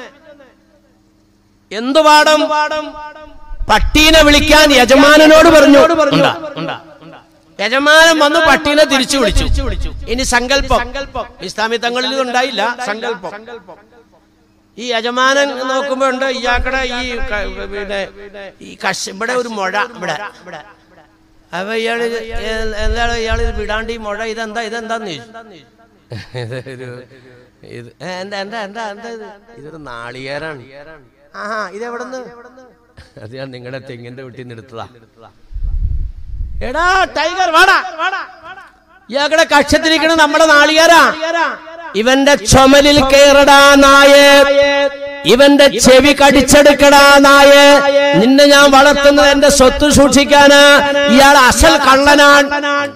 Speaker 1: എന്ത് പാഠം പട്ടീനെ വിളിക്കാൻ യജമാനനോട് പറഞ്ഞു ഉണ്ടാ, ഉണ്ടാ. യജമാനൻ വന്ന് പട്ടീനെ തിരിച്ചു വിളിച്ചു ഇനി സങ്കല്പം ഇസ്ലാമി തങ്ങളിൽ ഇത് ഉണ്ടായില്ല സങ്കല്പം ഈ യജമാനൻ നോക്കുമ്പോ ഉണ്ട് ഇയാക്കടെ ഈ ക- പിന്നെ ഈ കശ ഇവിടെ ഒരു മുഴ ഇവിടെ അപ്പൊ ഇയാള് ഏ- എന്താണ് ഇയാള് ഇത് വിടാണ്ട് ഈ മുഴ ഇതെന്താ ഇതെന്താന്ന് ചോദിച്ചു ഇത് ഒരു ഇത് ഏ, എന്താ എന്താ എന്താ എന്താ ഇത് ഇതൊരു നാളികേരാണ് ആഹാ ഇതെവിടുന്ന് അത് ഞാൻ നിങ്ങളുടെ തെങ്ങിന്റെ വീട്ടിൽ നിന്ന് എടുത്തതാ എടാ ടൈഗർ വാടാ ഇയാളുടെ കക്ഷത്തിരിക്കണ നമ്മുടെ നാളികേരാ ഇവന്റെ ചുമലിൽ കയറടാ നായേ ഇവന്റെ ചെവി കടിച്ചെടുക്കടാ നായേ നിന്നെ ഞാൻ വളർത്തുന്നത് എന്റെ സ്വത്ത് സൂക്ഷിക്കാന് ഇയാൾ അസൽ കള്ളനാണ്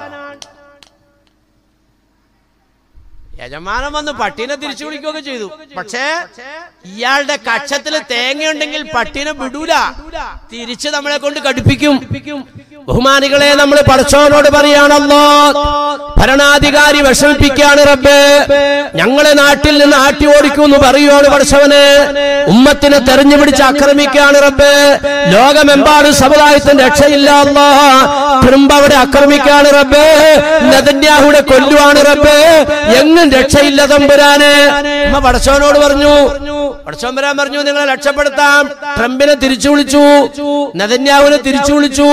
Speaker 1: യജമാനൻ വന്ന് പട്ടീനെ തിരിച്ചു വിളിക്കുകയൊക്കെ ചെയ്തു പക്ഷേ ഇയാളുടെ കക്ഷത്തിൽ തേങ്ങയുണ്ടെങ്കിൽ പട്ടീനെ വിടൂല തിരിച്ച് നമ്മളെ കൊണ്ട് കടുപ്പിക്കും ബഹുമാനികളെ നമ്മൾ പടച്ചോനോട് പറയാണല്ലോ ഭരണാധികാരി വിഷമിപ്പിക്കാണ് റബ്ബ് ഞങ്ങളെ നാട്ടിൽ നിന്ന് ആട്ടി ഓടിക്കുമെന്ന് പറയുവാണ് പടച്ചവന് ഉമ്മത്തിനെ തെരഞ്ഞു പിടിച്ച് ആക്രമിക്കാണ് റബ്ബ് ലോകമെമ്പാടും സമുദായത്തിന്റെ രക്ഷയില്ല അല്ലാ ട്രംപ് അവിടെ ആക്രമിക്കാണ് റബ്ബ് നെതന്യാഹുടെ കൊല്ലുവാണ് റബ്ബ് എങ്ങും രക്ഷയില്ല തമ്പുരാന് ഉമ്മ പടച്ചവനോട് പറഞ്ഞു പടച്ചവൻ വരാൻ പറഞ്ഞു നിങ്ങളെ രക്ഷപ്പെടുത്താം ട്രംപിനെ തിരിച്ചു വിളിച്ചു നെതന്യാഹുവിനെ തിരിച്ചു വിളിച്ചു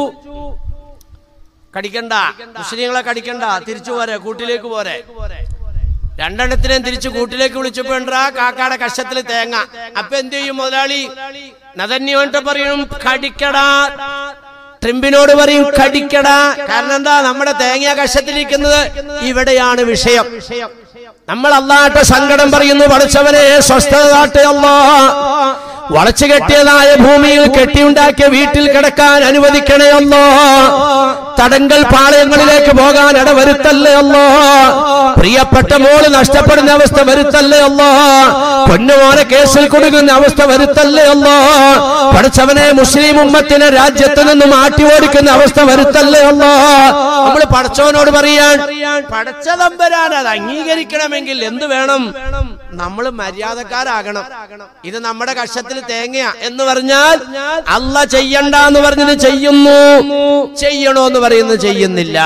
Speaker 1: കടിക്കണ്ട മുസ്ലിങ്ങളെ കടിക്കണ്ട തിരിച്ചു പോരെ കൂട്ടിലേക്ക് പോരെ രണ്ടെണ്ണത്തിനെയും തിരിച്ച് കൂട്ടിലേക്ക് വിളിച്ചപ്പോ ഉണ്ടാ കാക്കാടെ കഷത്തിൽ തേങ്ങ അപ്പൊ എന്ത് ചെയ്യും മുതലാളി നതന്യോട്ട് പറയും കടിക്കടാ ട്രിംബിനോട് പറയും കടിക്കടാ കാരണം എന്താ നമ്മുടെ തേങ്ങ കഷത്തിലിരിക്കുന്നത് ഇവിടെയാണ് വിഷയം നമ്മൾ അള്ളാഹത്തെ സങ്കടം പറയുന്നു പഠിച്ചവനെ സ്വസ്ഥത നാട്ടെ അല്ലാ വളച്ചു കെട്ടിയതായ ഭൂമിയിൽ കെട്ടിയുണ്ടാക്കിയ വീട്ടിൽ കിടക്കാൻ അനുവദിക്കണേ അല്ലോ തടങ്കൽ പാളയങ്ങളിലേക്ക് പോകാൻ ഇടവരുത്തല്ലേ അല്ലോ പ്രിയപ്പെട്ട മോള് നഷ്ടപ്പെടുന്ന അവസ്ഥ വരുത്തല്ലേ അല്ലോ പൊന്നുമോനെ കേസിൽ കൊടുക്കുന്ന അവസ്ഥ വരുത്തല്ലേ അല്ലോ പഠിച്ചവനെ മുസ്ലിം ഉമ്മത്തിനെ രാജ്യത്ത് നിന്നും മാറ്റി ഓടിക്കുന്ന അവസ്ഥ വരുത്തല്ലേ അല്ലോ നമ്മൾ പടച്ചവനോട് പറയാൻ പടച്ച തമ്പരാൻ അത് അംഗീകരിക്കണമെങ്കിൽ എന്ത് വേണം നമ്മൾ മര്യാദക്കാരാകണം ഇത് നമ്മുടെ കഷത്തിൽ തേങ്ങയാ എന്ന് പറഞ്ഞാൽ അല്ല ചെയ്യണ്ട എന്ന് പറഞ്ഞത് ചെയ്യുന്നു ചെയ്യണോ എന്ന് പറയുന്നത് ചെയ്യുന്നില്ല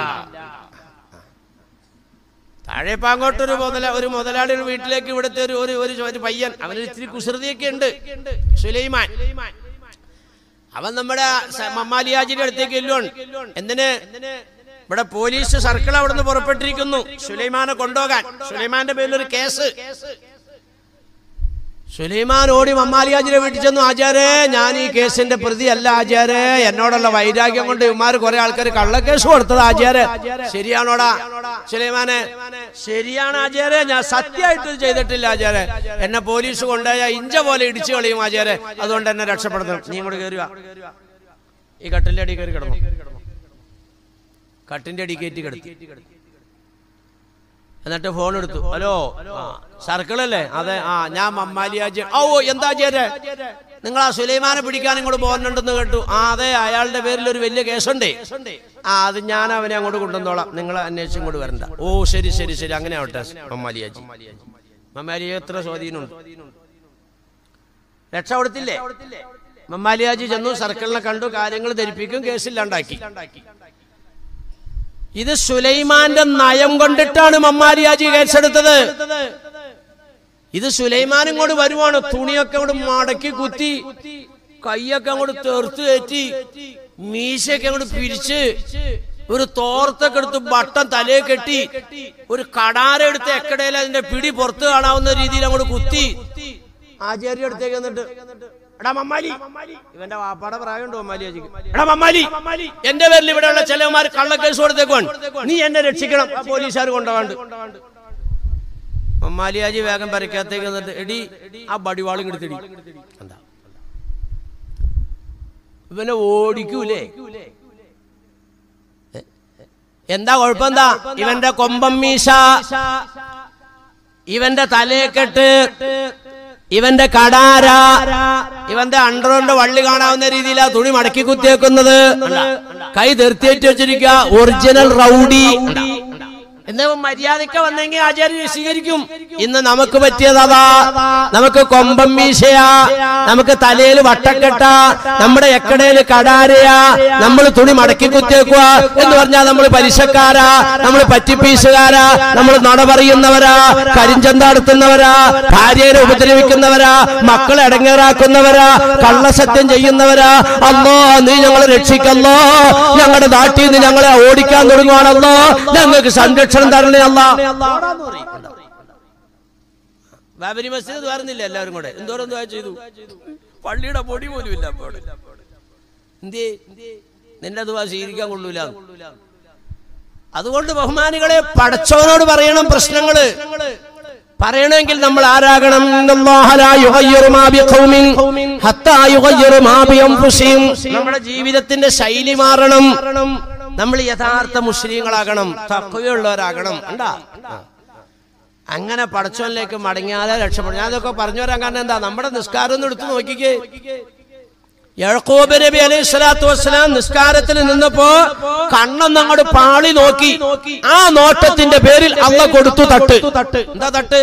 Speaker 1: താഴെ പാങ്ങോട്ടൊരു മുതല ഒരു മുതലാളിയുടെ വീട്ടിലേക്ക് ഇവിടുത്തെ ഒരു ഒരു ഒരു ഒരു പയ്യൻ അവന് ഇത്തിരി കുസൃതിയൊക്കെ ഉണ്ട് സുലൈമാൻ അവൻ നമ്മുടെ സ- മമ്മാലിയാജിന്റെ അടുത്തേക്ക് എല്ലുവാണ് എന്തിന് ഇവിടെ പോലീസ് സർക്കിൾ അവിടെ നിന്ന് പുറപ്പെട്ടിരിക്കുന്നു സുലൈമാനെ കൊണ്ടുപോകാൻ സുലൈമാന്റെ പേരിൽ ഒരു കേസ് സുലൈമാൻ ഓടി മമ്മാലിയാജിനെ വീട്ടിൽ ചെന്നു ആചാരേ ഞാൻ ഈ കേസിന്റെ പ്രതി അല്ല ആചാരേ എന്നോടുള്ള വൈരാഗ്യം കൊണ്ട് ഇവന്മാർ കുറെ ആൾക്കാർ കള്ളക്കേസ് കൊടുത്തത് ആചാര് ശരിയാണോടാ സുലൈമാനെ ശരിയാണ് ആചാരേ ഞാൻ സത്യമായിട്ട് ഇത് ചെയ്തിട്ടില്ല ആചാരേ എന്നെ പോലീസ് കൊണ്ടുപോയ ഇഞ്ച പോലെ ഇടിച്ചു കളയും ആചാരേ അതുകൊണ്ട് എന്നെ രക്ഷപ്പെടുത്തണം നീ ഇങ്ങോട്ട് കയറുക ഈ കട്ടിന്റെ അടി കയറി കിടന്നു കട്ടിന്റെ അടി കയറ്റി കിടത്തി എന്നിട്ട് ഫോൺ എടുത്തു ഹലോ സർക്കിളല്ലേ അതെ ആ ഞാൻ മമ്മാലിയാജി ഓ എന്താ ചേരെ നിങ്ങൾ ആ സുലൈമാനെ പിടിക്കാൻ ഇങ്ങോട്ട് പോകുന്നുണ്ടെന്ന് കേട്ടു ആ അതെ അയാളുടെ പേരിൽ ഒരു വലിയ കേസുണ്ടേ ആ അത് ഞാൻ അവനെ അങ്ങോട്ട് കൊണ്ടുവന്നോളാം നിങ്ങൾ അന്വേഷിച്ചും ഇങ്ങോട്ട് വരണ്ട ഓ ശരി ശരി ശരി അങ്ങനെ ആവട്ടെ മമ്മാലിയാജി മമ്മാലിയ എത്ര സ്വാധീനമുണ്ട് രക്ഷ കൊടുത്തില്ലേ മമ്മാലിയാജി ചെന്നു സർക്കിളിനെ കണ്ടു കാര്യങ്ങൾ ധരിപ്പിക്കും കേസില്ലാണ്ടാക്കി ഇത് സുലൈമാന്റെ നയം കൊണ്ടിട്ടാണ് മമ്മാരിയാജി കേസെടുത്തത് ഇത് സുലൈമാൻ ഇങ്ങോട്ട് വരുവാണ് തുണിയൊക്കെ അങ്ങോട്ട് മടക്കി കുത്തി കൈയൊക്കെ അങ്ങോട്ട് തെർത്ത് കയറ്റി മീശയൊക്കെ അങ്ങോട്ട് പിരിച്ച് ഒരു തോർത്തൊക്കെ എടുത്ത് ബട്ടൻ തലയെ കെട്ടി ഒരു കടാര എടുത്ത് എക്കടയിൽ അതിന്റെ പിടി പുറത്ത് കാണാവുന്ന രീതിയിൽ അങ്ങോട്ട് കുത്തി ആചാര്യ അടുത്തേക്ക് എന്നിട്ട് എടാ മമ്മാലി ഇവന്റെ വാപ്പാടെ പ്രായമുണ്ടോ മമ്മാലിയാജിക്ക് എടാ മമ്മാലി എന്റെ പേരിൽ ഇവിടെയുള്ള ചിലവന്മാർ കള്ളക്കേസ് കൊടുത്തേക്കുവാണ് നീ എന്നെ രക്ഷിക്കണം ആ പോലീസുകാർ കൊണ്ടുപോകാണ്ട് മമ്മാലിയാജി വേഗം പരക്കകത്തേക്ക് എന്നിട്ട് എടി ആ ബടിവാളും എടുത്തിടി എന്താ ഇവനെ ഓടിക്കൂലേ എ? എന്താ കുഴപ്പമെന്താ ഇവന്റെ കൊമ്പം മീശ ഇവന്റെ തലയെക്കെട്ട് ഇവന്റെ കടാര ഇവന്റെ അണ്ടറുകൊണ്ട് വള്ളി കാണാവുന്ന രീതിയിൽ ആ തുണി മടക്കി കുത്തിയേക്കുന്നത് കൈ തീർത്തിയേറ്റ് വെച്ചിരിക്കുക ഒറിജിനൽ റൗഡി എന്ന് മര്യാദക്ക വന്നെങ്കിൽ ആചാര്യ സ്വീകരിക്കും ഇന്ന് നമുക്ക് പറ്റിയത് അതാ നമുക്ക് കൊമ്പം മീശയാ നമുക്ക് തലയിൽ വട്ടക്കെട്ട നമ്മുടെ എക്കടയിൽ കടാരയാ നമ്മൾ തുണി മടക്കി കുത്തിയേക്കുക എന്ന് പറഞ്ഞാൽ നമ്മൾ പലിശക്കാരാ നമ്മൾ പറ്റിപ്പീസുകാരാ നമ്മൾ നുണ പറയുന്നവരാ കരിഞ്ചന്ത നടത്തുന്നവരാ ഭാര്യയെ ഉപദ്രവിക്കുന്നവരാ മക്കളെ ഇടങ്ങേറാക്കുന്നവരാ കള്ളസത്യം ചെയ്യുന്നവരാ അമ്മോ നീ ഞങ്ങളെ രക്ഷിക്കല്ലോ ഞങ്ങളുടെ നാട്ടിൽ നിന്ന് ഞങ്ങളെ ഓടിക്കാൻ തുടങ്ങുവാണല്ലോ ഞങ്ങൾക്ക് സംരക്ഷണം തരണേ അല്ല ബാബരി മസ്ജിദ് തുറന്നില്ല എല്ലാവരും കൂടെ എന്തോരം ദുആ ചെയ്തു പള്ളിയുടെ പൊടി പോലും ഇല്ല അപ്പോൾ എന്തേ നിന്റെ ദുവാ സ്വീകരിക്കാൻ കൊള്ളൂല അതുകൊണ്ട് ബഹുമാനികളെ പടച്ചവനോട് പറയണം പ്രശ്നങ്ങള് പറയണമെങ്കിൽ നമ്മൾ ആരാകണം ഇന്നല്ലാഹ ലാ യുഗയ്യിറു മാ ബിഖൗമിൻ ഹത്താ യുഗയ്യിറു മാ ബിഅൻഫുസിഹിം. നമ്മുടെ ജീവിതത്തിന്റെ ശൈലി മാറണം നമ്മൾ യഥാർത്ഥ മുസ്ലിങ്ങളാകണം തക്കവയുള്ളവരാകണം ഉണ്ടാ അങ്ങനെ പടച്ചോനിലേക്ക് മടങ്ങിയാലേ രക്ഷപ്പെടും ഞാൻ ഇതൊക്കെ പറഞ്ഞു വരാൻ കാരണം എന്താ നമ്മുടെ നിസ്കാരം ഒന്ന് എടുത്തു നോക്കിക്കേ യഴക്കോബ് നബി അലൈഹി സ്വലാത്തു വസ്സലാം നിസ്കാരത്തിൽ നിന്നപ്പോ കണ്ണൊന്ന് അങ്ങോട്ട് പാളി നോക്കി ആ നോട്ടത്തിന്റെ പേരിൽ അള്ള കൊടുത്തു തട്ട് എന്താ തട്ട്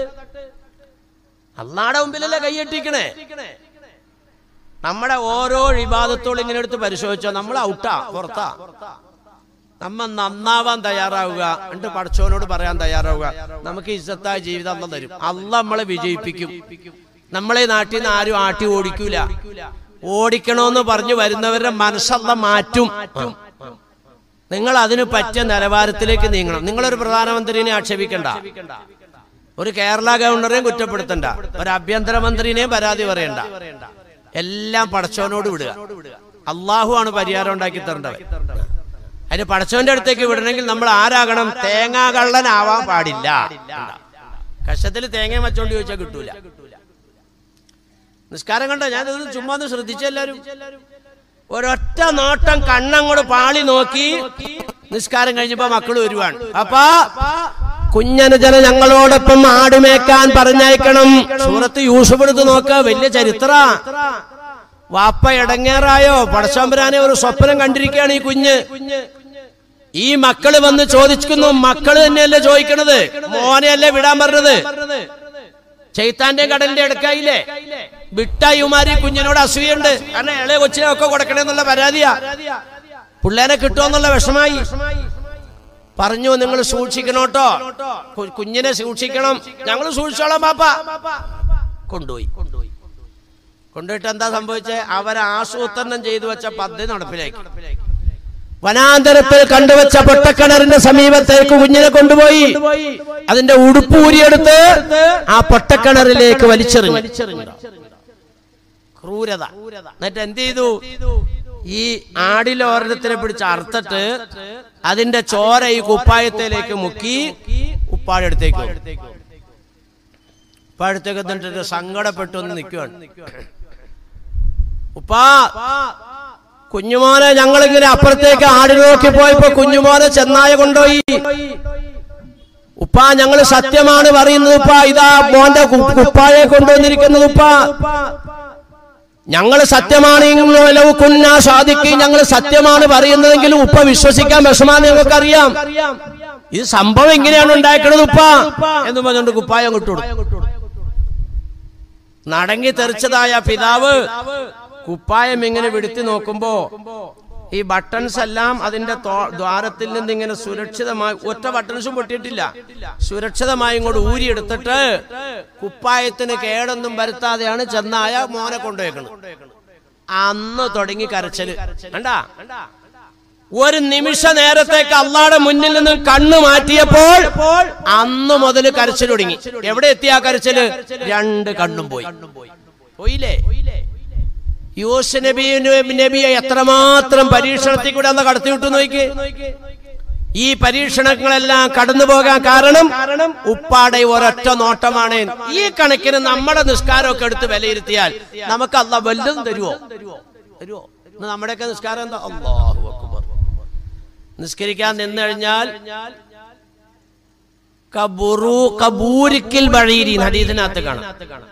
Speaker 1: അള്ളാടെ മുമ്പിലല്ലേ കൈയ്യട്ടിക്കണേ നമ്മുടെ ഓരോ വിവാദത്തോളം ഇങ്ങനെ എടുത്ത് പരിശോധിച്ചോ നമ്മൾ ഔട്ടാ പുറത്താ നമ്മ നന്നാവാൻ തയ്യാറാവുക എന്നിട്ട് പടച്ചോനോട് പറയാൻ തയ്യാറാവുക നമുക്ക് ഇസ്സത്തായ ജീവിതം അല്ല തരും അല്ല നമ്മളെ വിജയിപ്പിക്കും നമ്മളെ നാട്ടിൽ നിന്ന് ആരും ആട്ടി ഓടിക്കൂല ഓടിക്കണമെന്ന് പറഞ്ഞു വരുന്നവരുടെ മനസ്സല്ല മാറ്റും നിങ്ങൾ അതിന് പറ്റിയ നിലവാരത്തിലേക്ക് നീങ്ങണം നിങ്ങളൊരു പ്രധാനമന്ത്രിനെ ആക്ഷേപിക്കണ്ട ഒരു കേരള ഗവർണറെയും കുറ്റപ്പെടുത്തണ്ട ഒരു ആഭ്യന്തരമന്ത്രിനെയും പരാതി പറയണ്ട എല്ലാം പടച്ചവനോട് വിടുക അള്ളാഹു ആണ് പരിഹാരം ഉണ്ടാക്കി തരേണ്ടവൻ അതിന് പടച്ചവന്റെ അടുത്തേക്ക് വിടണമെങ്കിൽ നമ്മൾ ആരാകണം തേങ്ങാ കള്ളനാവാൻ പാടില്ല കഷത്തിൽ തേങ്ങ വച്ചോണ്ട് ചോദിച്ചാൽ കിട്ടൂല നിസ്കാരം കണ്ടോ ഞാൻ ഇത് ചുമ്മാ ഒന്ന് ശ്രദ്ധിച്ച എല്ലാരും ഒരൊറ്റ നോട്ടം കണ്ണങ്ങോട് പാളി നോക്കി നിസ്കാരം കഴിഞ്ഞപ്പോ മക്കൾ വരുവാണ് അപ്പാ കുഞ്ഞനുജന ഞങ്ങളോടൊപ്പം ആടുമേക്കാൻ പറഞ്ഞയക്കണം സൂറത്ത് യൂസഫ് എടുത്ത് നോക്ക വലിയ ചരിത്ര വാപ്പ ഇടങ്ങേറായോ പടശമ്പരാനെ ഒരു സ്വപ്നം കണ്ടിരിക്കുകയാണ് ഈ കുഞ്ഞ് ഈ മക്കള് വന്ന് ചോദിക്കുന്നു മക്കള് തന്നെയല്ലേ ചോദിക്കണത് മോനെയല്ലേ വിടാൻ പറഞ്ഞത് ചൈത്താന്റെ കടലിന്റെ അടുക്കായില്ലേ വിട്ടായുമാരി കുഞ്ഞിനോട് അസൂയുണ്ട് കാരണം ഇളയ കൊച്ചിനെ ഒക്കെ കൊടുക്കണേന്നുള്ള പരാതിയാ പിള്ളേനെ കിട്ടുമെന്നുള്ള വിഷമായി പറഞ്ഞു നിങ്ങൾ സൂക്ഷിക്കണോട്ടോ കു- കുഞ്ഞിനെ സൂക്ഷിക്കണം ഞങ്ങൾ സൂക്ഷിച്ചോളാം പാപ്പ കൊണ്ടുപോയി കൊണ്ടുപോയിട്ട് എന്താ സംഭവിച്ചത് അവരെ ആസൂത്രണം ചെയ്തു വെച്ച പദ്ധതി നടപ്പിലാക്കി വനാന്തരത്തിൽ കണ്ടുവച്ച പൊട്ടക്കിണറിന്റെ സമീപത്തേക്ക് കുഞ്ഞിനെ കൊണ്ടുപോയി അതിന്റെ ഉടുപ്പ് ഊരിയെടുത്ത് ആ പൊട്ടക്കിണറിലേക്ക് വലിച്ചെറിഞ്ഞു ക്രൂരത എന്നിട്ട് എന്ത് ചെയ്തു ഈ ആടിലോരണത്തിനെ പിടിച്ച് അറുത്തിട്ട് അതിന്റെ ചോര ഈ കുപ്പായത്തിലേക്ക് മുക്കി ഉപ്പാഴെടുത്തേക്ക് ഉപ്പാഴത്തേക്ക് എന്നിട്ട് സങ്കടപ്പെട്ടു ഒന്ന് നിൽക്കുവാണ് ഉപ്പാ കുഞ്ഞുമോനെ ഞങ്ങളിങ്ങനെ അപ്പുറത്തേക്ക് ആടി നോക്കി പോയപ്പോ കുഞ്ഞുമോനെ ചെന്നായ കൊണ്ടുപോയി ഉപ്പാ ഞങ്ങൾ സത്യമാണ് പറയുന്നത് ഉപ്പാ ഇതാ മോന്റെ കു- കുപ്പായെ കൊണ്ടുവന്നിരിക്കുന്നത് ഉപ്പാ ഞങ്ങൾ സത്യമാണ് കുന്ന സാധിക്കും ഞങ്ങൾ സത്യമാണ് പറയുന്നതെങ്കിലും ഉപ്പ വിശ്വസിക്കാൻ വിഷമാന്ന് ഞങ്ങൾക്കറിയാം ഇത് സംഭവം എങ്ങനെയാണ് ഉണ്ടാക്കണത് ഉപ്പ എന്ന് പറഞ്ഞുകൊണ്ട് കുപ്പായം കിട്ടുകൊടുത്തു നടങ്ങി തെറിച്ചതായ പിതാവ് കുപ്പായം ഇങ്ങനെ വിടുത്തി നോക്കുമ്പോ ഈ ബട്ടൺസ് എല്ലാം അതിന്റെ തോ- ദ്വാരത്തിൽ നിന്ന് ഇങ്ങനെ സുരക്ഷിതമായി ഒറ്റ ബട്ടൺസും പൊട്ടിയിട്ടില്ല സുരക്ഷിതമായി ഇങ്ങോട്ട് ഊരിയെടുത്തിട്ട് കുപ്പായത്തിന് കേടൊന്നും വരുത്താതെയാണ് ചെന്നായ മോനെ കൊണ്ടുപോയേക്കുന്നത് അന്ന് തുടങ്ങി കരച്ചല് കണ്ടാ ഒരു നിമിഷ നേരത്തേക്ക് അള്ളാടെ മുന്നിൽ നിന്ന് കണ്ണു മാറ്റിയപ്പോൾ അന്ന് മുതൽ കരച്ചിൽ തുടങ്ങി എവിടെ എത്തിയ ആ കരച്ചില് രണ്ട് കണ്ണും പോയി പോയില്ലേ യൂസ് നബി നബിയെ എത്രമാത്രം പരീക്ഷണത്തിൽ കൂടെ അന്ന് കടത്തിവിട്ടു നോക്കി ഈ പരീക്ഷണങ്ങളെല്ലാം കടന്നു പോകാൻ കാരണം ഉപ്പാടെ ഒരൊറ്റ നോട്ടമാണ് ഈ കണക്കിന് നമ്മുടെ നിസ്കാരമൊക്കെ എടുത്ത് വിലയിരുത്തിയാൽ നമുക്ക് അല്ല വല്ലതും തരുവോ തരുവോ ഇന്ന് നമ്മുടെയൊക്കെ നിസ്കാരം എന്താ അല്ലാഹു അക്ബർ നിസ്കരിക്കാൻ നിന്ന് കഴിഞ്ഞാൽ കബുറു കബൂരിക്കിൽ ബഴീരി ഹദീസിനകത്ത് കാണാം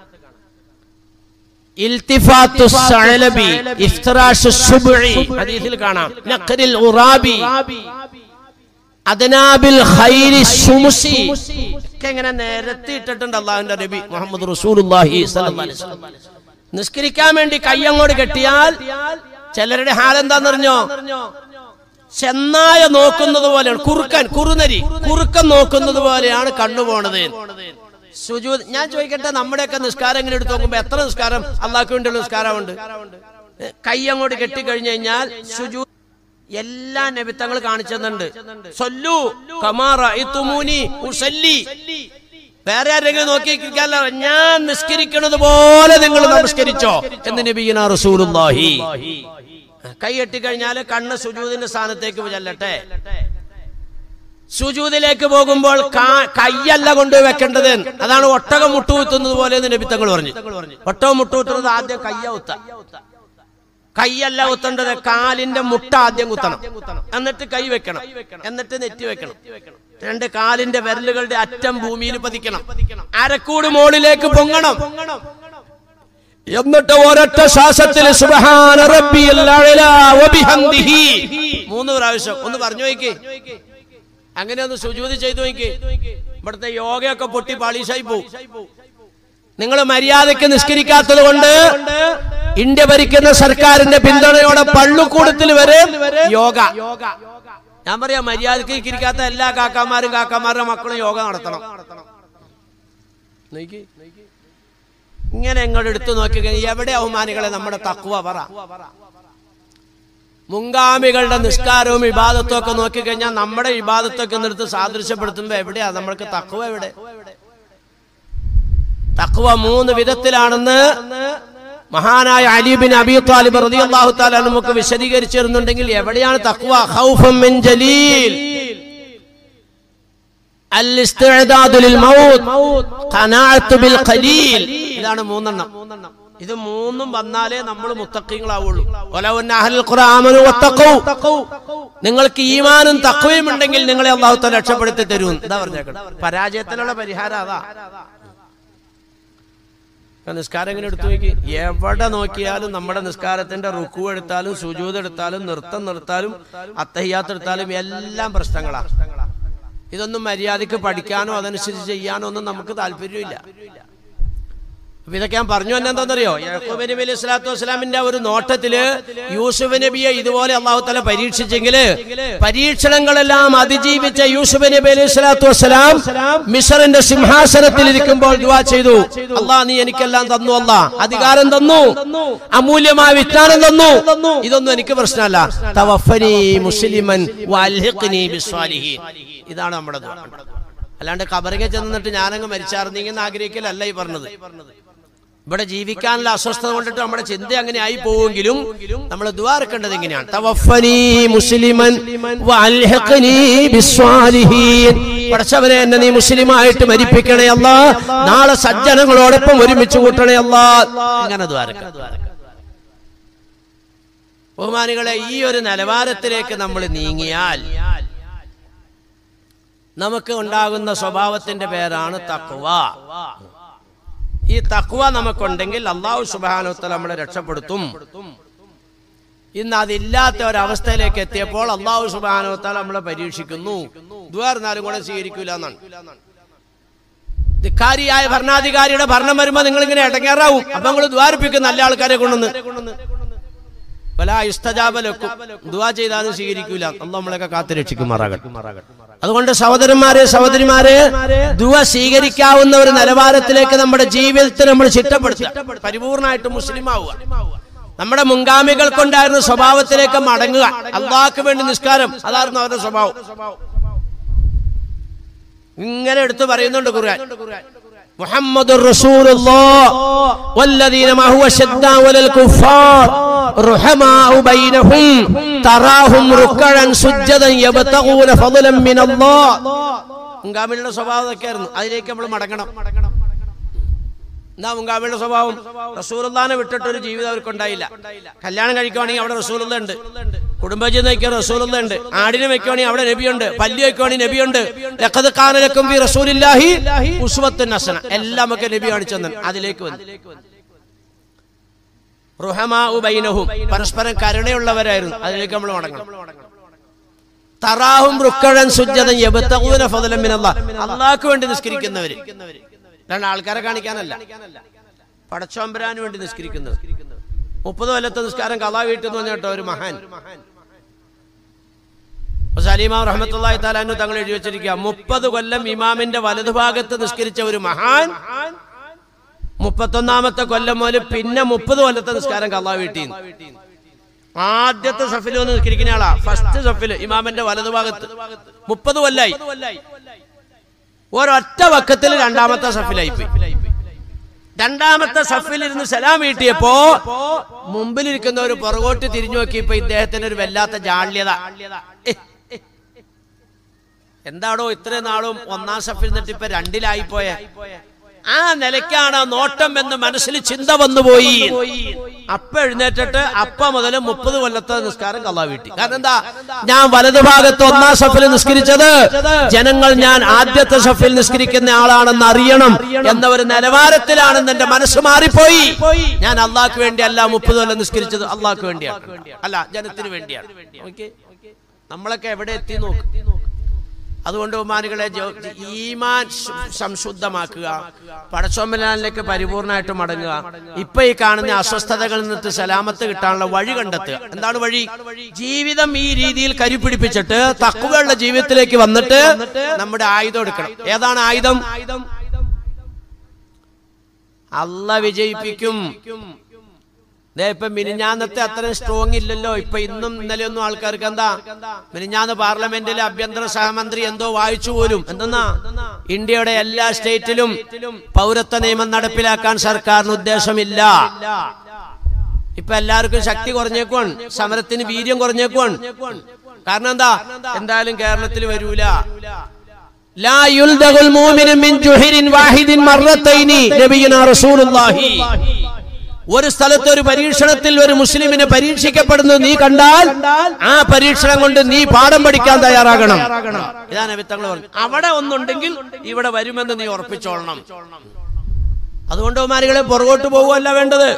Speaker 1: ഇൽത്തിഫാത്തു സഅലബി ഇഫ്തിറാഷു സുബ്ഇ ഹദീസിൽ കാണാം നഖ്രിൽ ഉറാബി അദനാബിൽ ഖൈരി ശുമുസി ഒക്കെ ഇങ്ങനെ നിരത്തിയിട്ടിട്ടുണ്ട് അള്ളാഹുവിന്റെ നബി മുഹമ്മദ് റസൂലുള്ളാഹി സ്വല്ലല്ലാഹി അലൈഹി വസല്ലം നിസ്കരിക്കാൻ വേണ്ടി കയ്യങ്ങോട്ട് കെട്ടിയാൽ ചിലരുടെ ഹാലെന്താന്നറിഞ്ഞോ ചെന്നായ നോക്കുന്നത് പോലെയാണ് കുറുക്കൻ കുറുനരി കുറുക്കൻ നോക്കുന്നത് പോലെയാണ് കണ്ണു പോണത് സുജൂദ് ഞാൻ ചോദിക്കട്ടെ നമ്മുടെയൊക്കെ നിസ്കാരം ഇങ്ങനെ എടുത്ത് നോക്കുമ്പോ എത്ര നിസ്കാരം അള്ളാഹ്ക്ക് വേണ്ടിയുള്ള നിസ്കാരമുണ്ട് കൈ അങ്ങോട്ട് കെട്ടിക്കഴിഞ്ഞു കഴിഞ്ഞാൽ സുജൂ എല്ലാ നബിത്തങ്ങൾ കാണിച്ചെന്നുണ്ട് സൊല്ലു കമാറ ഇത്തുമൂനി ഉസല്ലി വേറെ ആരെങ്കിലും നോക്കി നിൽക്കാല്ല ഞാൻ നിസ്കരിക്കുന്നത് പോലെ നിങ്ങൾ നമസ്കരിച്ചോ എന്ന് നബീന റസൂലുള്ളാഹി കൈ കെട്ടിക്കഴിഞ്ഞാൽ കണ്ണ് സുജൂദിന്റെ സ്ഥാനത്തേക്ക് ചെല്ലട്ടെ സുജൂദിലേക്ക് പോകുമ്പോൾ കാ- കൈയല്ല കൊണ്ട് വെക്കേണ്ടത് അതാണ് ഒട്ടകം മുട്ടുകുത്തുന്നത് പോലെ എന്ന് നബിത്തങ്ങൾ പറഞ്ഞു ഒട്ടകം മുട്ടുകുത്തുന്നത് ആദ്യം കയ്യ കുത്ത കൈയല്ല കുത്തേണ്ടത് കാലിന്റെ മുട്ട ആദ്യം കുത്തണം എന്നിട്ട് കൈ വെക്കണം എന്നിട്ട് നെറ്റി വെക്കണം രണ്ട് കാലിന്റെ വിരലുകളുടെ അറ്റം ഭൂമിയിൽ പതിക്കണം അരക്കൂട് മോളിലേക്ക് പൊങ്ങണം എന്നിട്ട് ഒരൊറ്റ ശ്വാസത്തിൽ സുബ്ഹാന റബ്ബിയൽ അഅ്ലാ വബിഹംദിഹി മൂന്ന് പ്രാവശ്യം ഒന്ന് പറഞ്ഞു നോക്കി അങ്ങനെ ഒന്ന് സുജൂതി ചെയ്തു നോക്കി ഇവിടുത്തെ യോഗയൊക്കെ പൊട്ടി പാളീസായി പോവും നിങ്ങൾ മര്യാദയ്ക്ക് നിസ്കരിക്കാത്തത് കൊണ്ട് ഇന്ത്യ ഭരിക്കുന്ന സർക്കാരിന്റെ പിന്തുണയോടെ പള്ളുക്കൂടത്തിൽ വരെ യോഗ ഞാൻ പറയാം മര്യാദയ്ക്ക് ഇരിക്കാത്ത എല്ലാ കാക്കാമാരും കാക്കാമാരുടെ മക്കളും യോഗ നടത്തണം നോക്കി. ഇങ്ങനെ ഇങ്ങോട്ട് എടുത്തു നോക്കി കഴിഞ്ഞാൽ എവിടെ അവമാനികളെ നമ്മുടെ തക്കുവ പറ മുങ്കാമികളുടെ നിസ്കാരവും ഇബാദത്തും ഒക്കെ നോക്കിക്കഴിഞ്ഞാൽ നമ്മുടെ ഇബാദത്തൊക്കെ ഒന്നെടുത്ത് സാദൃശ്യപ്പെടുത്തുമ്പോ എവിടെയാ നമ്മൾക്ക് തക്കുവ എവിടെ തക്വ മൂന്ന് വിധത്തിലാണെന്ന് മഹാനായ അലീബിൻ അബി താലിബ് റളിയല്ലാഹു തആല നമുക്ക് വിശദീകരിച്ചിരുന്നുണ്ടെങ്കിൽ എവിടെയാണ് തക്വ ഖൗഫൻ മിൻ ജലീൽ الاستعداد للموت قناعة بالقليل ഇതാണ് മൂന്നെണ്ണം ഇത് മൂന്നും വന്നാലേ നമ്മൾ മുത്തക്കിങ്ങളാവുള്ളൂ നിങ്ങൾക്ക് ഈമാനും തക്കവയും ഉണ്ടെങ്കിൽ നിങ്ങളെ അള്ളാഹു താല രക്ഷപ്പെടുത്തി തരും എന്താ പറഞ്ഞേക്കണം പരാജയത്തിനുള്ള പരിഹാരം അതാ ആ നിസ്കാരം എങ്ങനെ എടുത്തു നോക്കി എവിടെ നോക്കിയാലും നമ്മുടെ നിസ്കാരത്തിന്റെ റുക്കു എടുത്താലും സുജൂത് എടുത്താലും നൃത്തം നിർത്താലും അത്തഹ്യാത്ത് എടുത്താലും എല്ലാം പ്രശ്നങ്ങളാണ് ഇതൊന്നും മര്യാദക്ക് പഠിക്കാനോ അതനുസരിച്ച് ചെയ്യാനോ ഒന്നും നമുക്ക് താല്പര്യമില്ല അപ്പൊ ഇതൊക്കെ ഞാൻ പറഞ്ഞു തന്നെ എന്താണെന്നറിയോ യാക്കൂബ് നബി അലൈഹി സ്വലാത്തു വസ്സലാമിന്റെ ഒരു നോട്ടത്തില് യൂസുഫ് നബിയെ ഇതുപോലെ അള്ളാഹു തല പരീക്ഷിച്ചെങ്കില് പരീക്ഷണങ്ങളെല്ലാം അതിജീവിച്ച യൂസുഫ് നബി അലൈഹി സ്വലാത്തു വസ്സലാം മിസറിന്റെ സിംഹാസനത്തിൽ ഇരിക്കുമ്പോൾ ദുവാ ചെയ്തു അള്ളാഹ് നീ എനിക്കെല്ലാം തന്നു അല്ലാ അധികാരം തന്നു അമൂല്യമായ വിജ്ഞാനം തന്നു ഇതൊന്നും എനിക്ക് പ്രശ്നമല്ല തവഫനി മുസ്ലിമൻ വൽഹിഖ്നി ബിസ്വാലിഹീൻ ഇതാണ് നമ്മുടെ ദുആ. അല്ലാണ്ട് കബറിങ്ങ ചെന്നിട്ട് ഞാനങ്ങ് മരിച്ചാർന്നെങ്കിൽ ആഗ്രഹിക്കലല്ല ഈ പറഞ്ഞത് ഇവിടെ ജീവിക്കാനുള്ള അസ്വസ്ഥത കൊണ്ടിട്ട് നമ്മുടെ ചിന്ത അങ്ങനെ ആയി പോവുമെങ്കിലും നമ്മൾ ദ്വാരക്കേണ്ടത് എങ്ങനെയാണ് തവഫനി മുസ്ലിമൻ വഅൽഹിഖ്നി ബിസ്വാലിഹീൻ പടച്ചവനെ എന്നെ നീ മുസ്ലിമായിട്ട് മരിപ്പിക്കണേ അല്ലാ നാളെ സജ്ജനങ്ങളോടൊപ്പം ഒരുമിച്ച് കൂട്ടണേ അല്ലാ ഇങ്ങനെ ദ്വാരക്ക ബഹുമാനികളെ ഈ ഒരു നിലവാരത്തിലേക്ക് നമ്മൾ നീങ്ങിയാൽ നമുക്ക് ഉണ്ടാകുന്ന സ്വഭാവത്തിന്റെ പേരാണ് തക്വ ഈ തക്വ നമുക്കുണ്ടെങ്കിൽ അള്ളാഹു സുബാനുത്തല നമ്മളെ രക്ഷപ്പെടുത്തും ഇന്ന് അതില്ലാത്ത ഒരവസ്ഥയിലേക്ക് എത്തിയപ്പോൾ അള്ളാഹു സുബാനുത്തല നമ്മളെ പരീക്ഷിക്കുന്നു ദ്വാർന്നാലും കൂടെ സ്വീകരിക്കൂല എന്നാണ് ധിക്കാരിയായ ഭരണാധികാരിയുടെ ഭരണം വരുമ്പോ നിങ്ങൾ ഇങ്ങനെ ഇടങ്ങേറാവും അപ്പൊ നിങ്ങൾ ദ്വാരിപ്പിക്കും നല്ല ആൾക്കാരെ കൊണ്ടുവന്ന് പല ഇസ്തജാബലക്കും ദുവാ ചെയ്താലും സ്വീകരിക്കൂല അല്ല നമ്മളെയൊക്കെ കാത്തു രക്ഷിക്കുമാറാകട്ടെ അതുകൊണ്ട് സഹോദരന്മാരെ സഹോദരിമാരെ ദുവ സ്വീകരിക്കാവുന്ന ഒരു നിലവാരത്തിലേക്ക് നമ്മുടെ ജീവിതത്തെ നമ്മൾ ചിട്ടപ്പെടുത്തുക പരിപൂർണമായിട്ട് മുസ്ലിം ആവുക നമ്മുടെ മുൻഗാമികൾക്കുണ്ടായിരുന്ന സ്വഭാവത്തിലേക്ക് മടങ്ങുക അള്ളാഹ്ക്ക് വേണ്ടി നിസ്കാരം അതായിരുന്നു അവരുടെ സ്വഭാവം ഇങ്ങനെ എടുത്തു പറയുന്നുണ്ട് ഖുർആൻ محمد رسول الله والذين ما هو شدان ولا الكفار رحماء بينهم تراهم ركعا سجدا يبتغون فضلا من الله മുങ്കാമിയുടെ സ്വഭാവം ഒക്കെയായിരുന്നു അതിലേക്ക് നമ്മൾ മടങ്ങണം എന്താ മുങ്കാമിയുടെ സ്വഭാവം റസൂലുള്ളാനെ വിട്ടിട്ട് ഒരു ജീവിതം അവർക്ക് ഉണ്ടായില്ല കല്യാണം കഴിക്കുവാണെങ്കിൽ അവിടെ റസൂലുള്ള ഉണ്ട് കുടുംബജീവിതം നയിക്കാൻ റസൂലുള്ള ഉണ്ട് ആടിനെ വെക്കുവാണെങ്കിൽ അവിടെ നബിയുണ്ട് പല്ലി വെക്കുവാണെങ്കിൽ നബിയുണ്ട് ലഖദ് ഖാന ലക്കും ഫീ റസൂലില്ലാഹി ഉസ്വത്തുൻ ഹസന എല്ലാം ഒക്കെ നബി കാണിച്ചു തന്നെ അതിലേക്ക് വന്നു റുഹമാഉ ബൈനഹും പരസ്പരം കരുണയുള്ളവരായിരുന്നു അതിലേക്ക് നമ്മൾ മടങ്ങണം തറാഹും റുക്കഴൻ സുജ്ജതൻ യബ്തഗൂന ഫضلا മിൻ അല്ലാഹ് അള്ളാഹ്ക്ക് വേണ്ടി നിസ്കരിക്കുന്നവര് രണ്ട് ആൾക്കാരെ കാണിക്കാനല്ല പടച്ചോമ്പരാന് വേണ്ടി നിസ്കരിക്കുന്നത് മുപ്പത് കൊല്ലത്തെ നിസ്കാരം കഥാ വീട്ടിൽ നിന്ന് പറഞ്ഞിട്ടോ ഒരു മഹാൻ അപ്പൊ സലീമാം റഹ്മത്തുള്ളാഹി താലാനു തങ്ങൾ എഴുതി വെച്ചിരിക്കുക മുപ്പത് കൊല്ലം ഇമാമിന്റെ വലതുഭാഗത്ത് നിസ്കരിച്ച ഒരു മഹാൻ മുപ്പത്തൊന്നാമത്തെ കൊല്ലം മുതൽ പിന്നെ മുപ്പത് കൊല്ലത്തെ നിസ്കാരം കള്ളാ വീട്ടിൽ നിന്ന്. ആദ്യത്തെ സഫിൽ വന്ന് നിസ്കരിക്കുന്ന ആളാ ഫസ്റ്റ് സഫിൽ ഇമാമിന്റെ വലതുഭാഗത്ത് മുപ്പത് കൊല്ലായി ഒരൊറ്റ വക്കത്തിൽ രണ്ടാമത്തെ സഫിലായി പോയി രണ്ടാമത്തെ സഫിൽ ഇരുന്ന് സലാം വീട്ടിയപ്പോ മുമ്പിലിരിക്കുന്ന ഒരു പുറകോട്ട് തിരിഞ്ഞു നോക്കിയപ്പോ ഇദ്ദേഹത്തിന് ഒരു വല്ലാത്ത ജാള്യത ഏ, എന്താടോ ഇത്രയും നാളും ഒന്നാം സഫിൽ നിന്നിട്ട് ഇപ്പൊ രണ്ടിലായി പോയെ ആ നിലയ്ക്കാണ് നോട്ടം എന്ന് മനസ്സിൽ ചിന്ത വന്നുപോയി അപ്പ എഴുന്നേറ്റിട്ട് അപ്പ മുതൽ മുപ്പത് കൊല്ലത്തെ നിസ്കാരം കള്ളാ വീട്ടി കാരണം എന്താ ഞാൻ വലതുഭാഗത്ത് ഒന്നാം സഫിൽ നിസ്കരിച്ചത് ജനങ്ങൾ ഞാൻ ആദ്യത്തെ സഫിൽ നിസ്കരിക്കുന്ന ആളാണെന്ന് അറിയണം എന്ന ഒരു നിലവാരത്തിലാണെന്ന് എന്റെ മനസ്സ് മാറിപ്പോയി ഞാൻ അള്ളാഹ്ക്ക് വേണ്ടി അല്ല മുപ്പത് കൊല്ലം നിസ്കരിച്ചത് അള്ളാഹ്ക്ക് വേണ്ടിയാണ് അല്ല ജനത്തിന് വേണ്ടിയാണ് ഓക്കെ നമ്മളൊക്കെ എവിടെ എത്തി നോക്ക് അതുകൊണ്ട് ഉമാനുകളെ ഈമാൻ ശു- സംശുദ്ധമാക്കുക പടച്ചോമ്പലാനിലേക്ക് പരിപൂർണമായിട്ട് മടങ്ങുക ഇപ്പൊ ഈ കാണുന്ന അസ്വസ്ഥതകളിൽ നിന്നിട്ട് സലാമത്ത് കിട്ടാനുള്ള വഴി കണ്ടെത്തുക എന്താണ് വഴി ജീവിതം ഈ രീതിയിൽ കരുപിടിപ്പിച്ചിട്ട് തക്കുവയുള്ള ജീവിതത്തിലേക്ക് വന്നിട്ട് നമ്മുടെ ആയുധം എടുക്കണം ഏതാണ് ആയുധം അല്ല വിജയിപ്പിക്കും ദേ ഇപ്പൊ മിനിഞ്ഞാന്നത്തെ അത്രയും സ്ട്രോങ് ഇല്ലല്ലോ ഇപ്പൊ ഇന്നും ഇന്നലെ ഒന്നും ആൾക്കാർക്ക് എന്താ മിനിഞ്ഞാന്ന് പാർലമെന്റിലെ ആഭ്യന്തര സഹമന്ത്രി എന്തോ വായിച്ചു പോലും എന്തെന്നാ ഇന്ത്യയുടെ എല്ലാ സ്റ്റേറ്റിലും പൗരത്വ നിയമം നടപ്പിലാക്കാൻ സർക്കാരിന് ഉദ്ദേശമില്ല ഇപ്പൊ എല്ലാവർക്കും ശക്തി കുറഞ്ഞേക്കുവാൻ സമരത്തിന് വീര്യം കുറഞ്ഞേക്കുവാൻ കാരണം എന്താ എന്തായാലും കേരളത്തിൽ വരൂല ലാ യുൽദഗുൽ മൂമിനു മിൻ ജുഹരിൻ വാഹിദിൻ മർറത്തൈനി നബിയുനാ റസൂലുള്ളാഹി ഒരു സ്ഥലത്ത് ഒരു പരീക്ഷണത്തിൽ ഒരു മുസ്ലിമിനെ പരീക്ഷിക്കപ്പെടുന്നത് നീ കണ്ടാൽ ആ പരീക്ഷണം കൊണ്ട് നീ പാഠം പഠിക്കാൻ തയ്യാറാകണം ഇതാണ് വിത്തങ്ങൾ പറഞ്ഞു അവിടെ ഒന്നുണ്ടെങ്കിൽ ഇവിടെ വരുമെന്ന് നീ ഉറപ്പിച്ചോളണം അതുകൊണ്ട് കുമാരികളെ പുറകോട്ട് പോകുകയല്ല വേണ്ടത്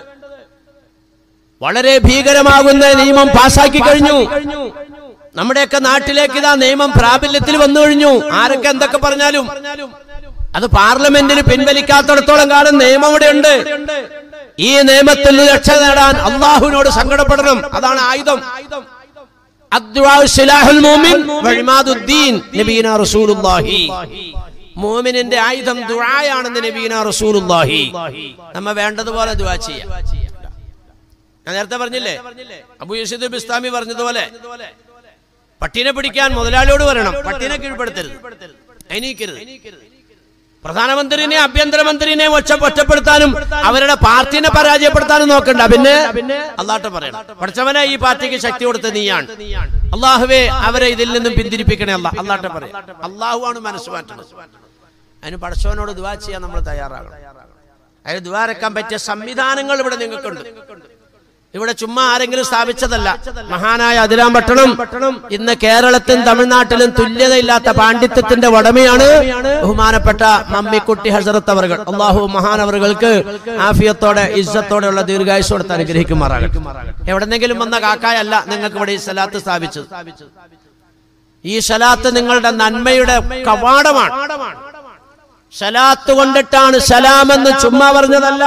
Speaker 1: വളരെ ഭീകരമാകുന്ന നിയമം പാസാക്കി കഴിഞ്ഞു നമ്മുടെയൊക്കെ നാട്ടിലേക്ക് ഇതാ നിയമം പ്രാബല്യത്തിൽ വന്നു കഴിഞ്ഞു ആരൊക്കെ എന്തൊക്കെ പറഞ്ഞാലും അത് പാർലമെന്റിൽ പിൻവലിക്കാത്തിടത്തോളം കാലം നിയമം അവിടെ ഉണ്ട് ഈ നിയമത്തിൽ നിന്ന് രക്ഷ നേടാൻ അള്ളാഹുവിനോട് സങ്കടപ്പെടണം അതാണ് ആയുധം അദ്ദുആഉ സിലാഹുൽ മൂമിൻ വഇമാദുദ്ദീൻ നബീന റസൂലുള്ളാഹി മൂമിനിന്റെ ആയുധം ദുആയാണെന്ന് നബീന റസൂലുള്ളാഹി നമ്മ വേണ്ടതുപോലെ ദുആ ചെയ്യാം ഞാൻ നേരത്തെ പറഞ്ഞില്ലേ അബു യസീദ് ബിസ്താമി പറഞ്ഞതുപോലെ പട്ടിനെ പിടിക്കാൻ മുതലാളിയോട് പറയണം പട്ടിനെ കീഴ്പ്പെടുത്തരുത് എണീക്കരുത് പ്രധാനമന്ത്രിനെ ആഭ്യന്തരമന്ത്രിനെ ഒച്ച ഒറ്റപ്പെടുത്താനും അവരുടെ പാർട്ടിനെ പരാജയപ്പെടുത്താനും നോക്കണ്ട പിന്നെ അള്ളാഹ്ട്ട് പറയണം പഠിച്ചവനെ ഈ പാർട്ടിക്ക് ശക്തി കൊടുത്ത നീയാണ് അള്ളാഹുവേ അവരെ ഇതിൽ നിന്നും പിന്തിരിപ്പിക്കണേ അല്ല അള്ളാഹ്ട്ട് പറയും അള്ളാഹു ആണ് മനസ്സ് മാറ്റണം അതിന് പടച്ചവനോട് ദുവാ ചെയ്യാൻ നമ്മൾ തയ്യാറാകണം അതിന് ദുവാ ഇറക്കാൻ പറ്റിയ സംവിധാനങ്ങൾ ഇവിടെ നിങ്ങൾക്കുണ്ട് ഇവിടെ ചുമ്മാ ആരെങ്കിലും സ്ഥാപിച്ചതല്ല മഹാനായ അതിരാം പട്ടണം ഇന്ന് കേരളത്തിലും തമിഴ്നാട്ടിലും തുല്യതയില്ലാത്ത പാണ്ഡിത്യത്തിന്റെ ഉടമയാണ് ബഹുമാനപ്പെട്ട മമ്മിക്കുട്ടി ഹസറത്ത് അവർകൾ അള്ളാഹു മഹാനവറുകൾക്ക് ആഫിയത്തോടെ ഇസ്സത്തോടെയുള്ള ദീർഘായുസ് കൊടുത്ത് അനുഗ്രഹിക്കുമാറാകട്ടെ എവിടെന്നെങ്കിലും വന്ന കാക്കായല്ല നിങ്ങൾക്ക് ഇവിടെ ഈ സലാത്ത് സ്ഥാപിച്ചത് ഈ സലാത്ത് നിങ്ങളുടെ നന്മയുടെ കവാടമാണ് സലാത്ത് കൊണ്ടിട്ടാണ് സലാമെന്ന് ചുമ്മാ പറഞ്ഞതല്ല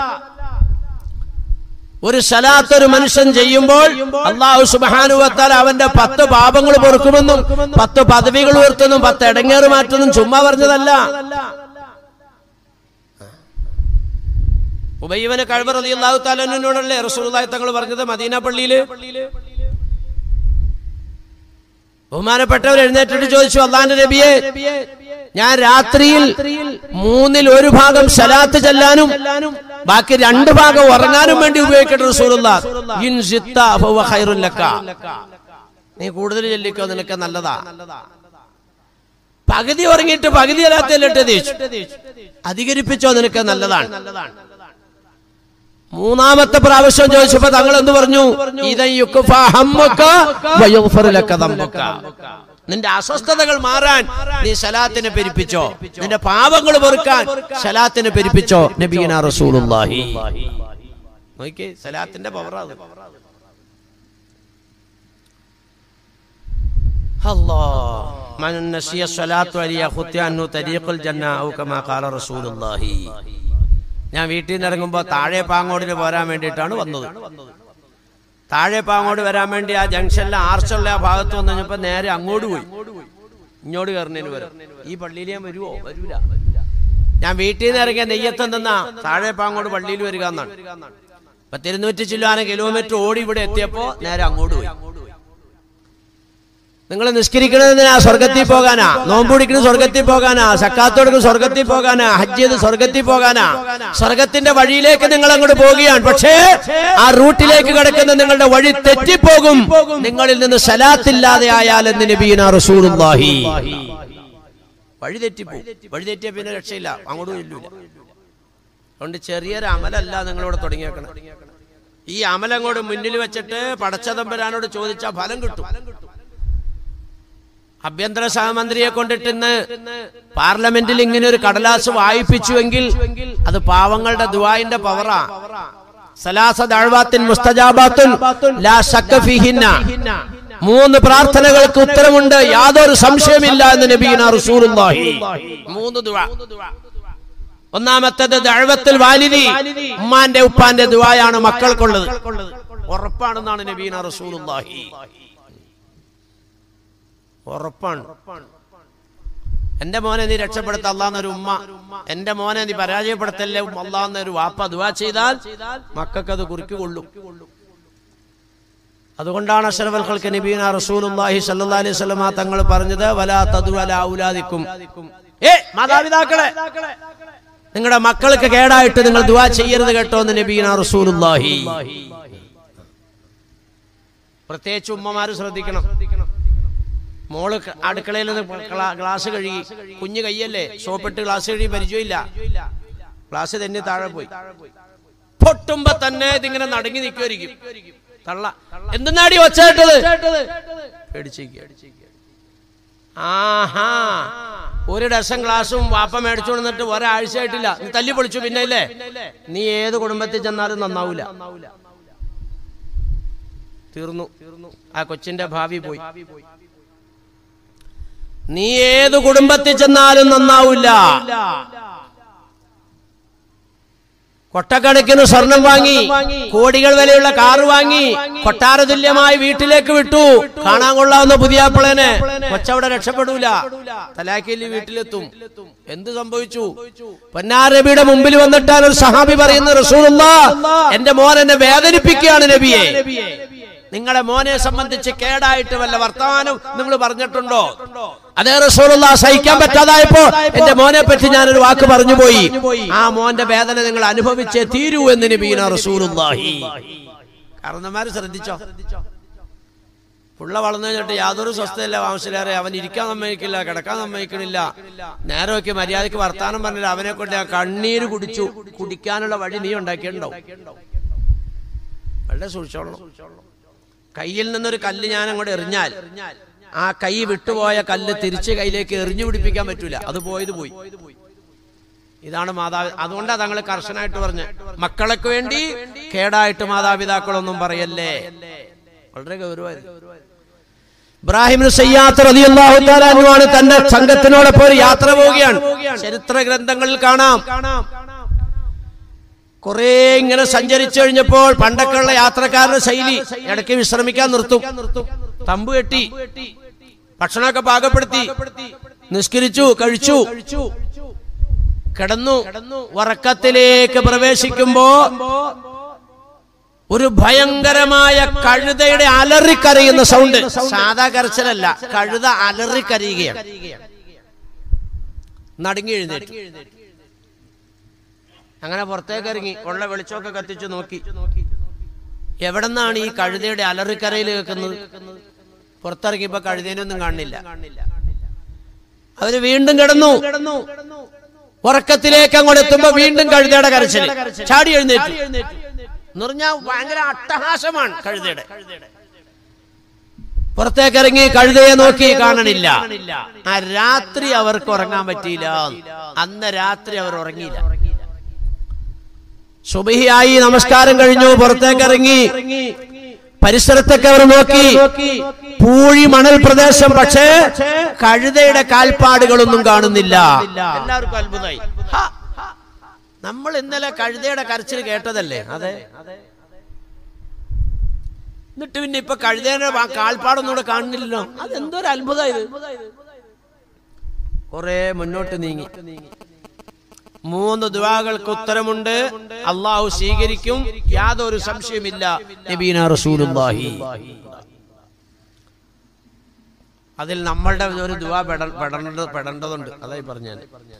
Speaker 1: ഒരു സലാത്ത് ഒരു മനുഷ്യൻ ചെയ്യുമ്പോൾ അള്ളാഹു സുബാനുവത്താൽ അവന്റെ പത്ത് പാപങ്ങൾ പൊറുക്കുമെന്നും പത്ത് പദവികൾ ഉയർത്തുന്നും പത്ത് ഇടങ്ങേറ് മാറ്റുന്നും ചുമ്മാ പറഞ്ഞതല്ല ഉബൈവന് കഴിവ് റതി അള്ളാഹു താലോനോടല്ലേ റസൂലുള്ളാഹി തങ്ങൾ പറഞ്ഞത് മദീന പള്ളിയില് ബഹുമാനപ്പെട്ടവർ എഴുന്നേറ്റിട്ട് ചോദിച്ചു അള്ളാന്റെ നബിയെ ഞാൻ രാത്രിയിൽ മൂന്നിൽ ഒരു ഭാഗം സലാത്ത് ചെല്ലാനും ബാക്കി രണ്ട് ഭാഗം ഉറങ്ങാനും വേണ്ടി ഉപയോഗിക്കട്ടെ റസൂലുള്ള ഇൻ സിത്ത ഫഹുവ ഖൈറുൻ ലക. നീ കൂടുതൽ ചെല്ലിക്കോ നിനക്ക് നല്ലതാ പകുതി ഉറങ്ങിയിട്ട് പകുതി അല്ലാത്തല്ലിട്ട് തേച്ചു അധികരിപ്പിച്ചോ നിനക്ക് നല്ലതാണ് മൂന്നാമത്തെ പ്രാവശ്യം ചോദിച്ചപ്പോ തങ്ങൾ എന്ത് പറഞ്ഞു ഇതൻ യുക്ഫ ഹമ്മുക വയുഗ്ഫർ ലക ദംബുക. നിന്റെ അസ്വസ്ഥതകൾ മാറാൻ നീ സലാത്തിനെ പെരുപ്പിച്ചോ നിന്റെ പാപങ്ങൾ പൊറുക്കാൻ സലാത്തിനെ പെരുപ്പിച്ചോ നബീന റസൂലുള്ളാഹി നോക്കിയേ സലാത്തിന്റെ പവറാണ് الله من نسي الصلاة وليخط عنه طريق الجنة أو كما قال رسول الله ഞാൻ വീട്ടിൽ നിന്ന് ഇറങ്ങുമ്പോൾ താഴെ പാങ്ങോടിന് പോരാൻ വേണ്ടിയിട്ടാണ് വന്നത് താഴെ പാങ്ങോട് വരാൻ വേണ്ടി ആ ജംഗ്ഷനിലെ ആർച്ചുള്ള ആ ഭാഗത്ത് വന്നു കഴിഞ്ഞപ്പോൾ നേരെ അങ്ങോട്ട് പോയി ഇങ്ങോട്ട് കയറുന്നതിന് വരും ഈ പള്ളിയിൽ ഞാൻ വരുവോ വരൂല ഞാൻ വീട്ടിൽ നിന്ന് ഇറങ്ങിയ നെയ്യത്തം നിന്നാ താഴെ പാങ്ങോട് പള്ളിയിൽ വരിക എന്നാണ് പത്തിരുന്നൂറ്റി ചില്ലാന കിലോമീറ്റർ ഓടി ഇവിടെ എത്തിയപ്പോ നേരെ അങ്ങോട്ട് പോയി നിങ്ങൾ നിഷ്കരിക്കണതിനാ സ്വർഗത്തിൽ പോകാനാ നോമ്പ് പിടിക്കുന്നത് സ്വർഗത്തിൽ പോകാനാ സക്കാത്തോടുക്ക് സ്വർഗത്തിൽ പോകാനാ ഹജ്ജ് ചെയ്ത് സ്വർഗത്തിൽ പോകാനാ സ്വർഗത്തിന്റെ വഴിയിലേക്ക് നിങ്ങൾ അങ്ങോട്ട് പോവുകയാണ് പക്ഷേ ആ റൂട്ടിലേക്ക് കിടക്കുന്ന നിങ്ങളുടെ വഴി തെറ്റിപ്പോകും നിങ്ങളിൽ നിന്ന് സലാത്തില്ലാതെ ആയാലെന്ന് നബീന റസൂലുള്ളാഹി വഴി തെറ്റിപ്പോകും വഴി തെറ്റിയ പിന്നെ രക്ഷയില്ല അങ്ങോട്ടും ഇല്ലൂല അതുകൊണ്ട് ചെറിയൊരു അമലല്ല നിങ്ങളോട് തുടങ്ങിയേക്കണം ഈ അമലങ്ങോട്ട് മുന്നിൽ വെച്ചിട്ട് പടച്ചതമ്പരാനോട് ചോദിച്ചാൽ ഫലം കിട്ടും ആഭ്യന്തര സഹമന്ത്രിയെ കൊണ്ടിട്ട് ഇന്ന് പാർലമെന്റിൽ ഇങ്ങനെ ഒരു കടലാസ് വായിപ്പിച്ചുവെങ്കിൽ അത് പാവങ്ങളുടെ ദുവായിന്റെ പവറാ സലാസ ദഅ്വാത്തിൻ മുസ്തജാബാത്തുൻ ലാ ശക്ക ഫീഹിന്ന മൂന്ന് പ്രാർത്ഥനകൾക്ക് ഉത്തരമുണ്ട് യാതൊരു സംശയമില്ല എന്ന് നബീന റസൂലുള്ളാഹി മൂന്ന് ദുആ ഒന്നാമത്തേത് ദഅവത്തുൽ വാലിദി ഉമ്മാന്റെ ഉപ്പാന്റെ ദുആയാണ് മക്കൾക്കുള്ളത് ഉറപ്പാണെന്നാണ് നബീന റസൂലുള്ളാഹി ഉറപ്പാണ് എന്റെ മോനെ നീ രക്ഷപ്പെടുത്ത അള്ളാന്നൊരു ഉമ്മ എന്റെ മോനെ നീ പരാജയപ്പെടുത്തല്ലേ അള്ളാന്നൊരു വാപ്പ ദുവാ ചെയ്താൽ മക്കൾക്ക് അത് കുറിക്ക് കൊള്ളും അതുകൊണ്ടാണ് അഷറഫൽ ഖൽക്ക് നബീന റസൂലുള്ളാഹി സല്ലല്ലാഹു അലൈഹി വസല്ലമ തങ്ങൾ പറഞ്ഞത് വലാ തദു അലാ ഔലാദിക്കും ഏ മാതാപിതാക്കളെ നിങ്ങളുടെ മക്കൾക്ക് കേടായിട്ട് നിങ്ങൾ ദുവാ ചെയ്യരുത് കേട്ടോ എന്ന് നബീന റസൂലുള്ളാഹി പ്രത്യേകിച്ച് ഉമ്മമാര് ശ്രദ്ധിക്കണം മോള് ക- അടുക്കളയിൽ നിന്ന് ഗ്ലാ- ഗ്ലാസ് കഴുകി കുഞ്ഞു കയ്യല്ലേ സോപ്പിട്ട് ഗ്ലാസ് കഴുകി പരിചയമില്ല ഗ്ലാസ് തന്നെ താഴെ പോയി പൊട്ടുമ്പോ തന്നെ ഇതിങ്ങനെ നടുങ്ങി നിൽക്കുമായിരിക്കും തള്ള എന്തിനാടി ഒച്ചേട്ടത് പേടിച്ചിരിക്കുക ആഹാ ഒരു ഡസൻ ഗ്ലാസും വാപ്പ മേടിച്ചു കൊണ്ടിട്ട് ഒരാഴ്ച ആയിട്ടില്ല നീ തല്ലി പൊളിച്ചു പിന്നെ ഇല്ലേ നീ ഏത് കുടുംബത്തിൽ ചെന്നാലും നന്നാവൂല തീർന്നു ആ കൊച്ചിന്റെ ഭാവി പോയി നീ ഏത് കുടുംബത്തിൽ ചെന്നാലും നന്നാവില്ല കൊട്ടക്കണക്കിന് സ്വർണം വാങ്ങി കോടികൾ വിലയുള്ള കാറ് വാങ്ങി കൊട്ടാര തുല്യമായി വീട്ടിലേക്ക് വിട്ടു കാണാൻ കൊള്ളാവുന്ന പുതിയാപ്പിളനെ കൊച്ചവിടെ രക്ഷപ്പെടൂല തലാക്കിലി വീട്ടിലെത്തും എന്ത് സംഭവിച്ചു പൊന്നാർ നബിയുടെ മുമ്പിൽ വന്നിട്ടാണ് ഒരു സഹാബി പറയുന്ന റസൂലുള്ള എന്റെ മോൻ എന്നെ വേദനിപ്പിക്കുകയാണ് നബിയെ നിങ്ങളെ മോനെ സംബന്ധിച്ച് കേടായിട്ട് വല്ല വർത്തമാനം നിങ്ങൾ പറഞ്ഞിട്ടുണ്ടോ അതേ റസൂലുള്ള സഹിക്കാൻ പറ്റാതായപ്പോ എന്റെ മോനെ പറ്റി ഞാനൊരു വാക്ക് പറഞ്ഞു പോയി ആ മോന്റെ വേദന നിങ്ങൾ അനുഭവിച്ചേ തീരൂ എന്ന് നബീന റസൂലുള്ളാഹി കാരണന്മാര് ശ്രദ്ധിച്ചോ പുള്ള വളർന്നു കഴിഞ്ഞിട്ട് യാതൊരു സ്വസ്ഥയില്ല വാമസിലേറെ അവൻ ഇരിക്കാൻ സമ്മതിക്കില്ല കിടക്കാൻ സമ്മതിക്കണില്ല നേരമൊക്കെ മര്യാദയ്ക്ക് വർത്താനം പറഞ്ഞില്ല അവനെ കൊണ്ട് ഞാൻ കണ്ണീര് കുടിച്ചു കുടിക്കാനുള്ള വഴി നീ ഉണ്ടാക്കിയിട്ടുണ്ടാവും വളരെ സൂക്ഷിച്ചോളണം കയ്യിൽ നിന്നൊരു കല്ല് ഞാൻ അങ്ങോട്ട് എറിഞ്ഞാൽ ആ കൈ വിട്ടുപോയ കല്ല് തിരിച്ച് കയ്യിലേക്ക് എറിഞ്ഞു പിടിപ്പിക്കാൻ പറ്റൂല അത് പോയത് പോയി ഇതാണ് മാതാപി അതുകൊണ്ടാ തങ്ങൾ കർശനായിട്ട് പറഞ്ഞ് മക്കളൊക്കെ വേണ്ടി കേടായിട്ട് മാതാപിതാക്കളൊന്നും പറയല്ലേ വളരെ ഗൗരവമായിരുന്നു ഇബ്രാഹിം സയ്യാത്ത് റളിയല്ലാഹു തആല അൻഹുവാണ് തന്റെ സംഘത്തിനോടൊപ്പം ഒരു യാത്ര പോവുകയാണ് ചരിത്ര ഗ്രന്ഥങ്ങളിൽ കാണാം കുറെ ഇങ്ങനെ സഞ്ചരിച്ചു കഴിഞ്ഞപ്പോൾ പണ്ടൊക്കെയുള്ള യാത്രക്കാരുടെ ശൈലി ഇടയ്ക്ക് വിശ്രമിക്കാൻ നിർത്തും തമ്പ് കെട്ടി ഭക്ഷണമൊക്കെ പാകപ്പെടുത്തി നിസ്കരിച്ചു കഴിച്ചു കിടന്നു ഉറക്കത്തിലേക്ക് പ്രവേശിക്കുമ്പോ ഒരു ഭയങ്കരമായ കഴുതയുടെ അലറിക്കരയുന്ന സൗണ്ട് സാധാ കരച്ചിലല്ല കഴുത അലറിക്കരയുകയാണ് നടുങ്ങി എഴുന്നേറ്റ് അങ്ങനെ പുറത്തേക്ക് ഇറങ്ങി ഉള്ള വെളിച്ചമൊക്കെ കത്തിച്ചു നോക്കി എവിടെന്നാണ് ഈ കഴുതയുടെ അലറിക്കരയിൽ കേൾക്കുന്നത് പുറത്തിറങ്ങിയപ്പോ കഴുതേനൊന്നും കാണില്ല അവര് വീണ്ടും കിടന്നു ഉറക്കത്തിലേക്ക് അങ്ങോട്ട് എത്തുമ്പോ വീണ്ടും കഴുതയുടെ കരച്ചിൽ ചാടി എഴുന്നേറ്റു എന്ന് പറഞ്ഞാൽ ഭയങ്കര അട്ടഹാസമാണ് കഴുതയുടെ പുറത്തേക്ക് ഇറങ്ങി കഴുതയെ നോക്കി കാണണില്ല ആ രാത്രി അവർക്ക് ഉറങ്ങാൻ പറ്റിയില്ല അന്ന് രാത്രി അവർ ഉറങ്ങിയില്ല സുബഹിയായി നമസ്കാരം കഴിഞ്ഞു പുറത്തേക്ക് ഇറങ്ങി പരിസരത്തൊക്കെ അവർ നോക്കി പൂഴി മണൽ പ്രദേശം പക്ഷേ കഴുതയുടെ കാൽപ്പാടുകളൊന്നും കാണുന്നില്ല എല്ലാവർക്കും അത്ഭുതമായി ഹ, നമ്മൾ ഇന്നലെ കഴുതയുടെ കരച്ചിൽ കേട്ടതല്ലേ അതെ എന്നിട്ട് പിന്നെ ഇപ്പൊ കഴുതേന്റെ വാ- കാൽപ്പാടൊന്നും ഇവിടെ കാണുന്നില്ലല്ലോ അതെന്തൊരു അത്ഭുതം ഇത് കുറെ മുന്നോട്ട് നീങ്ങി മൂന്ന് ദുവാകൾക്ക് ഉത്തരമുണ്ട് അള്ളാഹു സ്വീകരിക്കും യാതൊരു സംശയമില്ല നബീന റസൂലുള്ളാഹി അതിൽ നമ്മളുടെ ഒരു ദുവാ പെട- പെടേണ്ടത് പെടേണ്ടതുണ്ട് അതായി പറഞ്ഞാൽ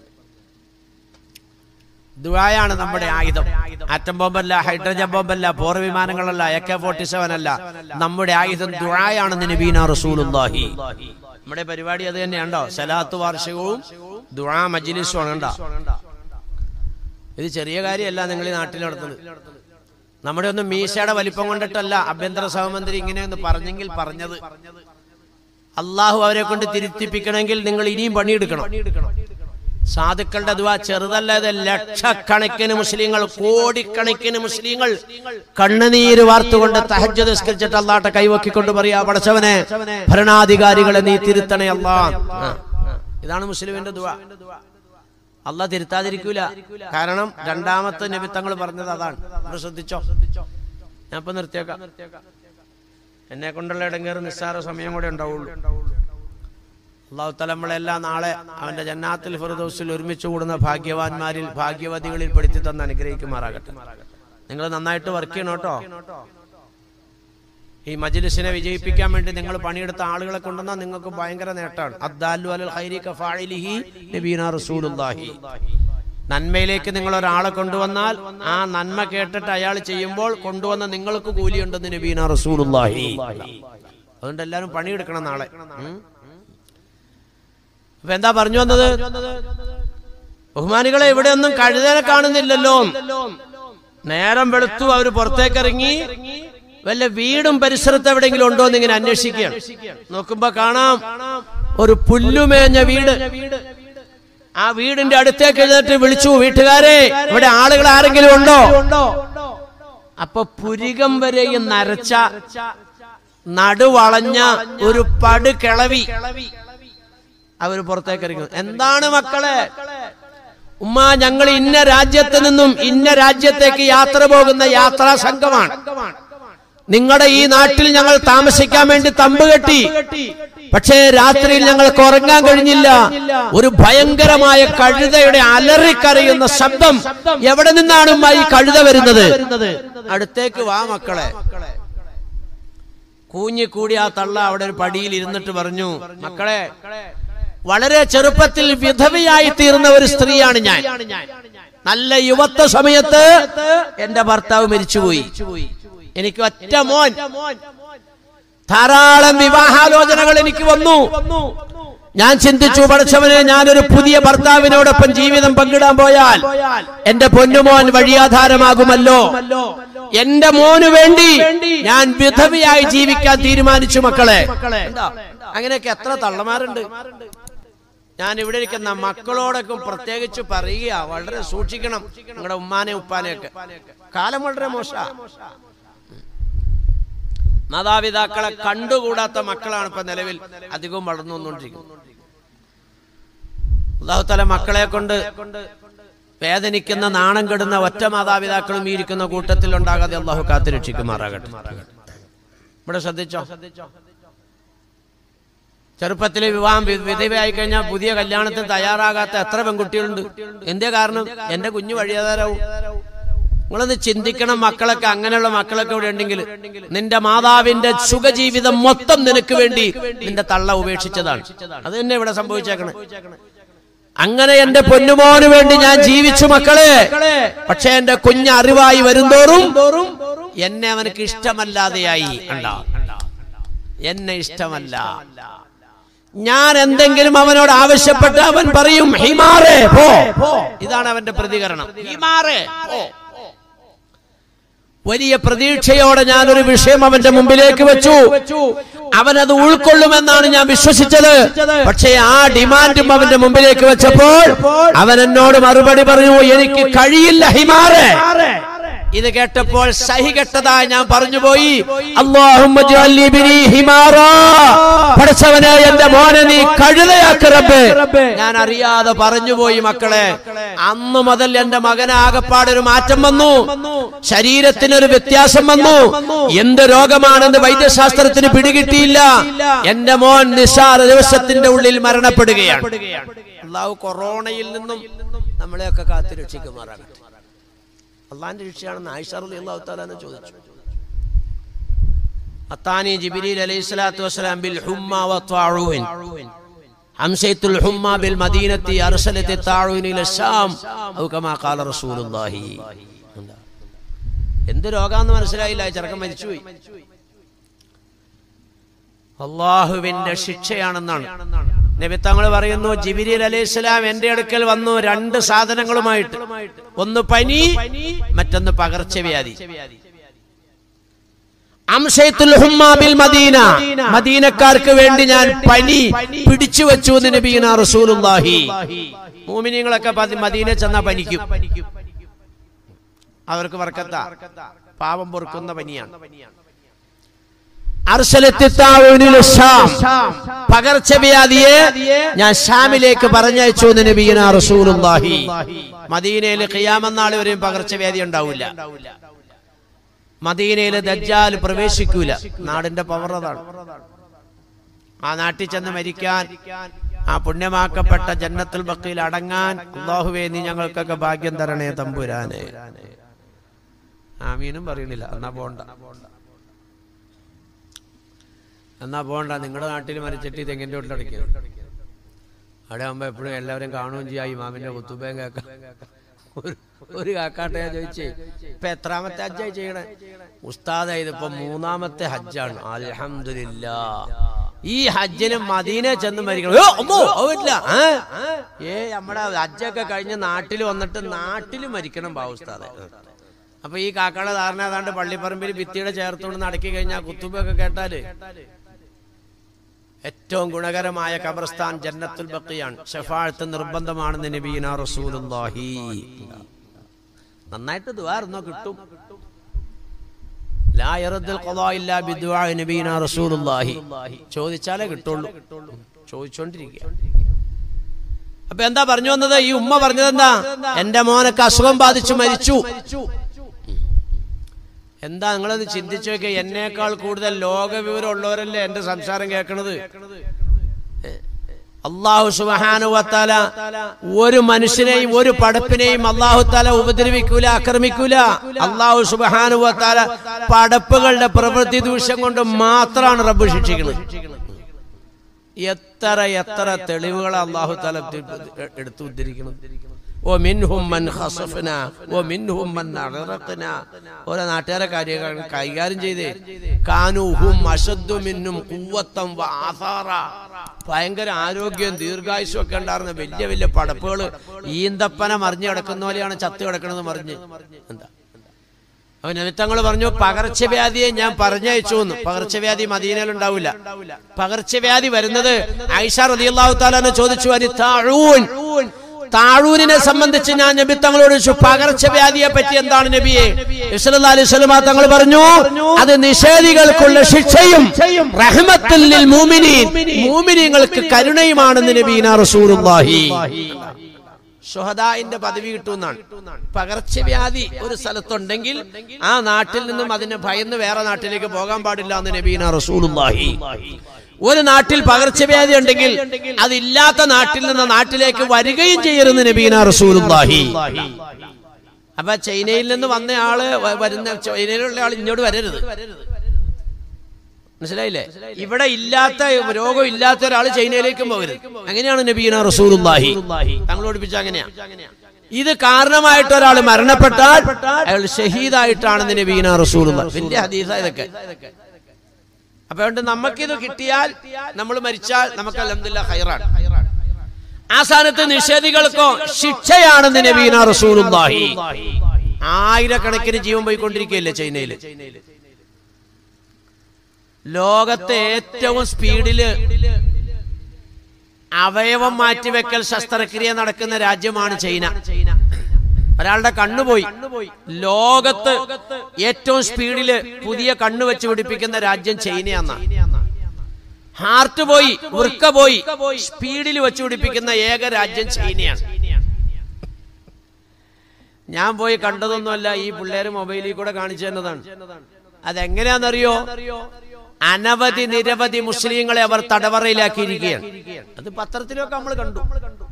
Speaker 1: ദുആയാണ് നമ്മുടെ ആയുധം ആറ്റം ബോംബല്ല ഹൈഡ്രജൻ ബോംബല്ല പോർ വിമാനങ്ങളല്ല എ കെ ഫോർട്ടി സെവൻ അല്ല നമ്മുടെ ആയുധം ദുആയാണെന്ന് നബീന റസൂലുള്ളാഹി നമ്മുടെ പരിപാടി അത് തന്നെയാണ്ടോ സലാത്ത് വാർഷികവും ദുആ മജ്ലിസും ആണ് കണ്ടോ ഇത് ചെറിയ കാര്യമല്ല നിങ്ങൾ ഈ നാട്ടിൽ നടത്തുന്നത് നമ്മുടെ ഒന്നും മീശയുടെ വലിപ്പം കൊണ്ടിട്ടല്ല ആഭ്യന്തര സഹമന്ത്രി ഇങ്ങനെയൊന്ന് പറഞ്ഞെങ്കിൽ പറഞ്ഞത് അള്ളാഹു അവരെ കൊണ്ട് തിരുത്തിപ്പിക്കണമെങ്കിൽ നിങ്ങൾ ഇനിയും പണിയെടുക്കണം സാധുക്കളുടെ ദുവാ ചെറുതല്ല ഇത് ലക്ഷക്കണക്കിന് മുസ്ലിങ്ങൾ കോടിക്കണക്കിന് മുസ്ലിങ്ങൾ കണ്ണുനീര് വാർത്തുകൊണ്ട് തഹജ്ജ് നിസ്കരിച്ചിട്ട് അള്ളാട്ടെ കൈവക്കിക്കൊണ്ട് പറയാ പടച്ചവനെ ഭരണാധികാരികളെ നീ തിരുത്തണേ അല്ലാ ആ. ഇതാണ് മുസ്ലിമിന്റെ ദുവാ അല്ല തിരുത്താതിരിക്കൂല കാരണം രണ്ടാമത്തെ നിമിത്തങ്ങൾ പറഞ്ഞത് അതാണ് നിങ്ങൾ ശ്രദ്ധിച്ചോ ഞാൻ ഇപ്പൊ നിർത്തിയേക്കാം എന്നെ കൊണ്ടുള്ള ഇടങ്ങേറ് നിസ്സാര സമയം കൂടെ ഉണ്ടാവുള്ളൂ അള്ളാഹു തല നമ്മളെല്ലാം നാളെ അവന്റെ ജന്നാത്തിൽ ഫിറദൗസിൽ ഒരുമിച്ച് കൂടുന്ന ഭാഗ്യവാന്മാരിൽ ഭാഗ്യവതികളിൽ പെടുത്തി തന്ന് അനുഗ്രഹിക്കുമാറാകട്ടെ നിങ്ങൾ നന്നായിട്ട് വർക്ക് ചെയ്യണം കേട്ടോ ഈ മജ്ലിസിനെ വിജയിപ്പിക്കാൻ വേണ്ടി നിങ്ങൾ പണിയെടുത്ത ആളുകളെ കൊണ്ടുവന്നാൽ നിങ്ങൾക്ക് ഭയങ്കര നേട്ടമാണ് അദ്ദാലു അലൽ ഖൈരി കഫാഇലിഹി നബീന റസൂലുള്ളാഹി നന്മയിലേക്ക് നിങ്ങൾ ഒരാളെ കൊണ്ടുവന്നാൽ ആ നന്മ കേട്ടിട്ട് അയാൾ ചെയ്യുമ്പോൾ കൊണ്ടുവന്ന നിങ്ങൾക്ക് കൂലിയുണ്ടെന്ന് നബീന റസൂലുള്ളാഹി അതുകൊണ്ട് എല്ലാവരും പണിയെടുക്കണം നാളെ ഉം. അപ്പൊ എന്താ പറഞ്ഞു വന്നത് ബഹുമാനികളെ ഇവിടെ ഒന്നും കഴുതനെ കാണുന്നില്ലല്ലോ നേരം വെളുത്തു അവര് പുറത്തേക്ക് ഇറങ്ങി വല്ല വീടും പരിസരത്ത് എവിടെയെങ്കിലും ഉണ്ടോ എന്ന് ഇങ്ങനെ അന്വേഷിക്കുകയാണ് നോക്കുമ്പോ കാണാം ഒരു പുല്ലുമേഞ്ഞ വീട് ആ വീടിന്റെ അടുത്തേക്ക് എഴുന്നേറ്റ് വിളിച്ചു വീട്ടുകാരെ ഇവിടെ ആളുകൾ ആരെങ്കിലും ഉണ്ടോ അപ്പൊ പുരികം വരെയും നരച്ച നടുവളഞ്ഞ ഒരു പട് കിളവി അവര് പുറത്തേക്ക് ഇറങ്ങുന്നു എന്താണ് മക്കളെ ഉമ്മ ഞങ്ങൾ ഇന്ന രാജ്യത്ത് നിന്നും ഇന്ന രാജ്യത്തേക്ക് യാത്ര പോകുന്ന യാത്രാ സംഘമാണ് നിങ്ങളുടെ ഈ നാട്ടിൽ ഞങ്ങൾ താമസിക്കാൻ വേണ്ടി തമ്പ് കെട്ടി പക്ഷേ രാത്രിയിൽ ഞങ്ങൾക്ക് ഉറങ്ങാൻ കഴിഞ്ഞില്ല ഒരു ഭയങ്കരമായ കഴുതയുടെ അലറിക്കരയുന്ന ശബ്ദം എവിടെ നിന്നാണ് ഉമ്മ ഈ കഴുത വരുന്നത് അടുത്തേക്ക് വാ മക്കളെ കൂഞ്ഞി കൂടി ആ തള്ള അവിടെ ഒരു പടിയിൽ ഇരുന്നിട്ട് പറഞ്ഞു മക്കളെ വളരെ ചെറുപ്പത്തിൽ വിധവയായി തീർന്ന ഒരു സ്ത്രീയാണ് ഞാൻ നല്ല യുവത്വ സമയത്ത് എന്റെ ഭർത്താവ് മരിച്ചുപോയി എനിക്ക് ഒറ്റ മോൻ ധാരാളം വിവാഹാലോചനകൾ എനിക്ക് വന്നു ഞാൻ ചിന്തിച്ചു പഠിച്ചവനെ ഞാനൊരു പുതിയ ഭർത്താവിനോടൊപ്പം ജീവിതം പങ്കിടാൻ പോയാൽ എന്റെ പൊന്നുമോൻ വഴിയാധാരമാകുമല്ലോ എന്റെ മോന് വേണ്ടി ഞാൻ വിധവയായി ജീവിക്കാൻ തീരുമാനിച്ചു മക്കളെ എന്താ? അങ്ങനെയൊക്കെ എത്ര തള്ളമാരുണ്ട് ഞാൻ ഇവിടെ ഇരിക്കുന്ന മക്കളോടൊക്കെ പ്രത്യേകിച്ച് പറയുക വളരെ സൂക്ഷിക്കണം നിങ്ങളുടെ ഉമ്മാനെ ഉപ്പാനെയൊക്കെ കാലം വളരെ മോശ മാതാപിതാക്കളെ കണ്ടുകൂടാത്ത മക്കളാണ് ഇപ്പൊ നിലവിൽ അധികവും വളർന്നു വന്നുകൊണ്ടിരിക്കുന്നത് അള്ളാഹുത്തല മക്കളെ കൊണ്ട് വേദനിക്കുന്ന നാണം കെടുന്ന ഒറ്റ മാതാപിതാക്കളും ഈ ഇരിക്കുന്ന കൂട്ടത്തിൽ ഉണ്ടാകാതെ അള്ളാഹു കാത്തു രക്ഷിക്കുമാറാകട്ടെ ഇവിടെ ശ്രദ്ധിച്ചോ ചെറുപ്പത്തിലെ വിവാഹം വി- വിധവയായി കഴിഞ്ഞാൽ പുതിയ കല്യാണത്തിന് തയ്യാറാകാത്ത എത്ര പെൺകുട്ടികളുണ്ട് എന്തേ കാരണം എന്റെ കുഞ്ഞു വഴിയാധാരാവും നിങ്ങളൊന്ന് ചിന്തിക്കണം മക്കളൊക്കെ അങ്ങനെയുള്ള മക്കളൊക്കെ ഇവിടെ ഉണ്ടെങ്കിൽ നിന്റെ മാതാവിന്റെ സുഖജീവിതം മൊത്തം നിനക്ക് വേണ്ടി നിന്റെ തള്ള ഉപേക്ഷിച്ചതാണ് അത് തന്നെ ഇവിടെ സംഭവിച്ചേക്കണേ അങ്ങനെ എന്റെ പൊന്നുമോന് വേണ്ടി ഞാൻ ജീവിച്ചു മക്കളെ പക്ഷെ എന്റെ കുഞ്ഞ് അറിവായി വരുന്തോറും എന്നെ അവനക്ക് ഇഷ്ടമല്ലാതെയായി കണ്ടോ? എന്നെ ഇഷ്ടമല്ല ഞാൻ എന്തെങ്കിലും അവനോട് ആവശ്യപ്പെട്ട് അവൻ പറയും ഹിമാറേ പോ ഇതാണ് അവന്റെ പ്രതികരണം ഹിമാറേ പോ വലിയ പ്രതീക്ഷയോടെ ഞാനൊരു വിഷയം അവന്റെ മുമ്പിലേക്ക് വെച്ചു അവനത് ഉൾക്കൊള്ളുമെന്നാണ് ഞാൻ വിശ്വസിച്ചത് പക്ഷേ ആ ഡിമാൻഡും അവന്റെ മുമ്പിലേക്ക് വെച്ചപ്പോൾ അവൻ എന്നോട് മറുപടി പറഞ്ഞു എനിക്ക് കഴിയില്ല ഹിമാറെ ഇത് കേട്ടപ്പോൾ സഹി കെട്ടതായി ഞാൻ പറഞ്ഞുപോയി അല്ലാഹുമ്മ ജഅൽനി ബിനി ഹിമാറാ. പടച്ചവനെ എന്റെ മോനെ നീ കഴുതയാക്ക് റബ്ബേ ഞാൻ അറിയാതെ പറഞ്ഞുപോയി മക്കളെ അന്ന് മുതൽ എന്റെ മകനാകപ്പാടൊരു മാറ്റം വന്നു ശരീരത്തിനൊരു വ്യത്യാസം വന്നു എന്ത് രോഗമാണെന്ന് വൈദ്യശാസ്ത്രത്തിന് പിടികിട്ടിയില്ല എന്റെ മോൻ നിസാര ദിവസത്തിന്റെ ഉള്ളിൽ മരണപ്പെടുകയാണ് അള്ളാഹു കൊറോണയിൽ നിന്നും നമ്മളെയൊക്കെ കാത്തു രക്ഷിക്കുമാറാകട്ടെ അള്ളാന്റെ രക്ഷയാണെന്ന് ആയിഷാറുൽ അള്ളാഹു താലാന്ന് ചോദിച്ചു അത്താനി ജിബിരിൽ അലൈഹി സ്വലാത്തു വസ്സലാം ബിൽ ഹുമ്മ വത്വാഊൻ ഹംസത്തുൽ ഹുമ്മ ബിൽ മദീനത്തി അർസലത്തി താഊൻ ഇല ശാം ഔ കമാ ഖാല റസൂലുള്ളാഹി എന്താ? എന്ത് രോഗാന്ന് മനസ്സിലായില്ല ഈ ചെറുക്കൻ മരിച്ചുപോയി അള്ളാഹുവിന്റെ ശിക്ഷയാണെന്നാണ് നബിത്തങ്ങൾ പറയുന്നു ജിബിരിൽ അലൈഹിസ്സലാം എന്റെ അടുക്കൽ വന്നു രണ്ട് സാധനങ്ങളുമായിട്ട് ഒന്ന് പനി മറ്റൊന്ന് പകർച്ചവ്യാധി അംശത്തുൽ ഹുമ്മ ബിൽ മദീന മദീനക്കാർക്ക് വേണ്ടി ഞാൻ പനി പിടിച്ചു വെച്ചു എന്ന് നബീന റസൂലുള്ളാഹി മൂമിനിങ്ങളൊക്കെ പതി- മദീന ചെന്നാ പനിക്കും അവർക്ക് വർക്കത്ത പാവം പൊറുക്കുന്ന പനിയാണ് അർസലത്തിത്താഊനിൽ ഷാം. പകർച്ചവ്യാധിയെ ഞാൻ ഷാമിലേക്ക് പറഞ്ഞയച്ചു എന്ന് നബീന റസൂലുള്ളാഹി മദീനയിൽ ഖിയാമന്നാൾ വരെയും പകർച്ചവ്യാധി ഉണ്ടാവില്ല മദീനയിൽ ദജ്ജാൽ പ്രവേശിക്കൂല നാടിന്റെ പവർ അതാണ് ആ നാട്ടിൽ ചെന്ന് മരിക്കാൻ ആ പുണ്യമാക്കപ്പെട്ട ജന്നത്തുൽ ബക്കയിൽ അടങ്ങാൻ അള്ളാഹുവേ നീ ഞങ്ങൾക്കൊക്കെ ഭാഗ്യം തരണേ തമ്പുരാനെ ആമീനും പറയണില്ല എന്നാ പോണ്ട എന്നാ പോണ്ട നിങ്ങളുടെ നാട്ടിൽ മരിച്ചിട്ട് ഈ തെങ്ങിന്റെ വീട്ടിലടയ്ക്കുക അവിടെ ആകുമ്പോ എപ്പോഴും എല്ലാവരും കാണുകയും ചെയ്യാം ഈ മാമിന്റെ കുത്തുബേം കേൾക്കാം ഒരു- ഒരു കാക്കാട്ടെ ഞാൻ ചോദിച്ചേ ഇപ്പൊ എത്രാമത്തെ ഹജ്ജായി ചെയ്യണേ ഉസ്താദ് ഇതിപ്പോ മൂന്നാമത്തെ ഹജ്ജാണ് അൽഹംദുലില്ല ഈ ഹജ്ജിന് മദീന ചെന്ന് മരിക്കണം ഏ, അമ്മോ, അത് പറ്റില്ല ഏ? ഏ നമ്മുടെ ഹജ്ജൊക്കെ കഴിഞ്ഞ് നാട്ടിൽ വന്നിട്ട് നാട്ടിൽ മരിക്കണം ബാ ഉസ്താദെ അപ്പൊ ഈ കാക്കയുടെ ധാരണ ഏതാണ്ട് പള്ളിപ്പറമ്പിൽ ഭിത്തിയുടെ ചേർത്തുകൊണ്ട് നടക്കി കഴിഞ്ഞാൽ കുത്തുബൊക്കെ കേട്ടാല് ഏറ്റവും ഗുണകരമായ ഖബർസ്ഥാൻ ജന്നത്തുൽ ബക്കിയാണ് ഷഫാഴത്ത് നിർബന്ധമാണെന്ന് നബീന റസൂലുള്ളാഹി നന്നായിട്ട് ദ്വാർന്നോ കിട്ടും ലാ യറദ്ദുൽ ഖളാ ഇല്ലാ ബിദ്വാ നബീന റസൂലുള്ളാഹി ചോദിച്ചാലേ കിട്ടുള്ളൂ ചോദിച്ചോണ്ടിരിക്കുക അപ്പൊ എന്താ പറഞ്ഞു വന്നത് ഈ ഉമ്മ പറഞ്ഞത് എന്താ എന്റെ മോനൊക്കെ അസുഖം ബാധിച്ചു മരിച്ചു എന്താ നിങ്ങളത് ചിന്തിച്ചു നോക്കിയ എന്നേക്കാൾ കൂടുതൽ ലോക വിവരം ഉള്ളവരല്ലേ എന്റെ സംസാരം കേൾക്കണത് അള്ളാഹു സുബാനുവത്താല ഒരു മനുഷ്യനെയും ഒരു പടപ്പിനെയും അള്ളാഹു താല ഉപദ്രവിക്കൂല ആക്രമിക്കൂല അള്ളാഹു സുബാനുവത്താല പടപ്പുകളുടെ പ്രവൃത്തി ദൂഷ്യം കൊണ്ട് മാത്രമാണ് റബ്ബ് ശിക്ഷിക്കുന്നത് എത്ര എത്ര തെളിവുകൾ അള്ളാഹു താല എടുത്തു ഉദ്ധരിക്കണം ഓ മിൻഹും മൻ ഖസഫ്ന ഓ മിൻഹും മൻ അഗ്റഖ്ന ഓരോ നാട്ടുകാരെ കാര്യങ്ങൾ കൈകാര്യം ചെയ്തേ കാനുഹും അശദ്ദു മിന്നും ഖുവ്വത്തം വ ആസാറ ഭയങ്കര ആരോഗ്യവും ദീർഘായുസ്സും ഒക്കെ ഉണ്ടായിരുന്ന വലിയ വലിയ പടപ്പുകൾ ഈന്തപ്പന മറിഞ്ഞു കിടക്കുന്ന പോലെയാണ് ചത്തു കിടക്കണമെന്ന് മറിഞ്ഞ് എന്താ അവൻ നിമിത്തങ്ങൾ പറഞ്ഞു പകർച്ചവ്യാധിയെ ഞാൻ പറഞ്ഞയച്ചു എന്ന് പകർച്ചവ്യാധി മദീനയിൽ ഉണ്ടാവില്ല പകർച്ചവ്യാധി വരുന്നത് ഐഷ റളിയല്ലാഹു താലാനെ ചോദിച്ചു അനി താഴൂൻ താഴൂരിനെ സംബന്ധിച്ച് ഞാൻ നബി തങ്ങളോട് ചോദിച്ചു പകർച്ചവ്യാധിയെ പറ്റി എന്താണ് നബിയെ ഇസ്ലാ അലൈഹി സ്വലമ തങ്ങൾ പറഞ്ഞു അത് നിഷേധികൾക്കുള്ള ശിക്ഷയും റഹ്മത്തുൽ ലിൽ മൂമിനീൻ മൂമിനീങ്ങൾക്ക് കരുണയുമാണെന്ന് നബീന റസൂലുള്ളാഹി ഷുഹദായിന്റെ പദവി കിട്ടുമെന്നാണ് പകർച്ചവ്യാധി ഒരു സ്ഥലത്തുണ്ടെങ്കിൽ ആ നാട്ടിൽ നിന്നും അതിനെ ഭയന്ന് വേറെ നാട്ടിലേക്ക് പോകാൻ പാടില്ല എന്ന് നബീന റസൂലുള്ളാഹി ഒരു നാട്ടിൽ പകർച്ചവ്യാധി ഉണ്ടെങ്കിൽ അതില്ലാത്ത നാട്ടിൽ നിന്ന് നാട്ടിലേക്ക് വരികയും ചെയ്യരുന്ന് നബീന റസൂലുള്ളാഹി അപ്പൊ ചൈനയിൽ നിന്ന് വന്ന ആള് വ- വരുന്ന ചൈനയിലുള്ള ആൾ ഇങ്ങോട്ട് വരരുത് മനസ്സിലായില്ലേ ഇവിടെ ഇല്ലാത്ത രോഗം ഇല്ലാത്ത ഒരാൾ ചൈനയിലേക്കും പോകരുത് അങ്ങനെയാണ് നബീന റസൂലുള്ളാഹി തങ്ങൾ പഠിപ്പിച്ച അങ്ങനെയാ ഇത് കാരണമായിട്ട് ഒരാൾ മരണപ്പെട്ടാൽ അയാൾ ഷഹീദായിട്ടാണെന്ന് നബീന റസൂലുള്ളാഹി വലിയ ഹദീസ ഇതൊക്കെ അപ്പൊ അതുകൊണ്ട് നമുക്കിത് കിട്ടിയാൽ നമ്മൾ മരിച്ചാൽ നമുക്ക് അലഹദില്ല ഹൈറാണ് ആ സ്ഥാനത്ത് നിഷേധികൾക്കോ ശിക്ഷയാണെന്ന് നബീന റസൂലുള്ളാഹി ആയിരക്കണക്കിന് ജീവൻ പോയിക്കൊണ്ടിരിക്കുകയല്ലേ ചൈനയില് ലോകത്തെ ഏറ്റവും സ്പീഡില് അവയവം മാറ്റിവെക്കൽ ശസ്ത്രക്രിയ നടക്കുന്ന രാജ്യമാണ് ചൈന ഒരാളുടെ കണ്ണുപോയി ലോകത്ത് ഏറ്റവും സ്പീഡില് പുതിയ കണ്ണ് വെച്ച് പിടിപ്പിക്കുന്ന രാജ്യം ചൈനയാന്ന ഹാർട്ട് പോയി വൃക്ക പോയി സ്പീഡിൽ വെച്ച് പിടിപ്പിക്കുന്ന ഏക രാജ്യം ചൈനയാണ് ഞാൻ പോയി കണ്ടതൊന്നുമല്ല ഈ പിള്ളേര് മൊബൈലിൽ കൂടെ കാണിച്ചു തന്നതാണ് അതെങ്ങനെയാണെന്നറിയോ അനവധി നിരവധി മുസ്ലിങ്ങളെ അവർ തടവറയിലാക്കിയിരിക്കുകയാണ് അത് പത്രത്തിലൊക്കെ നമ്മൾ കണ്ടു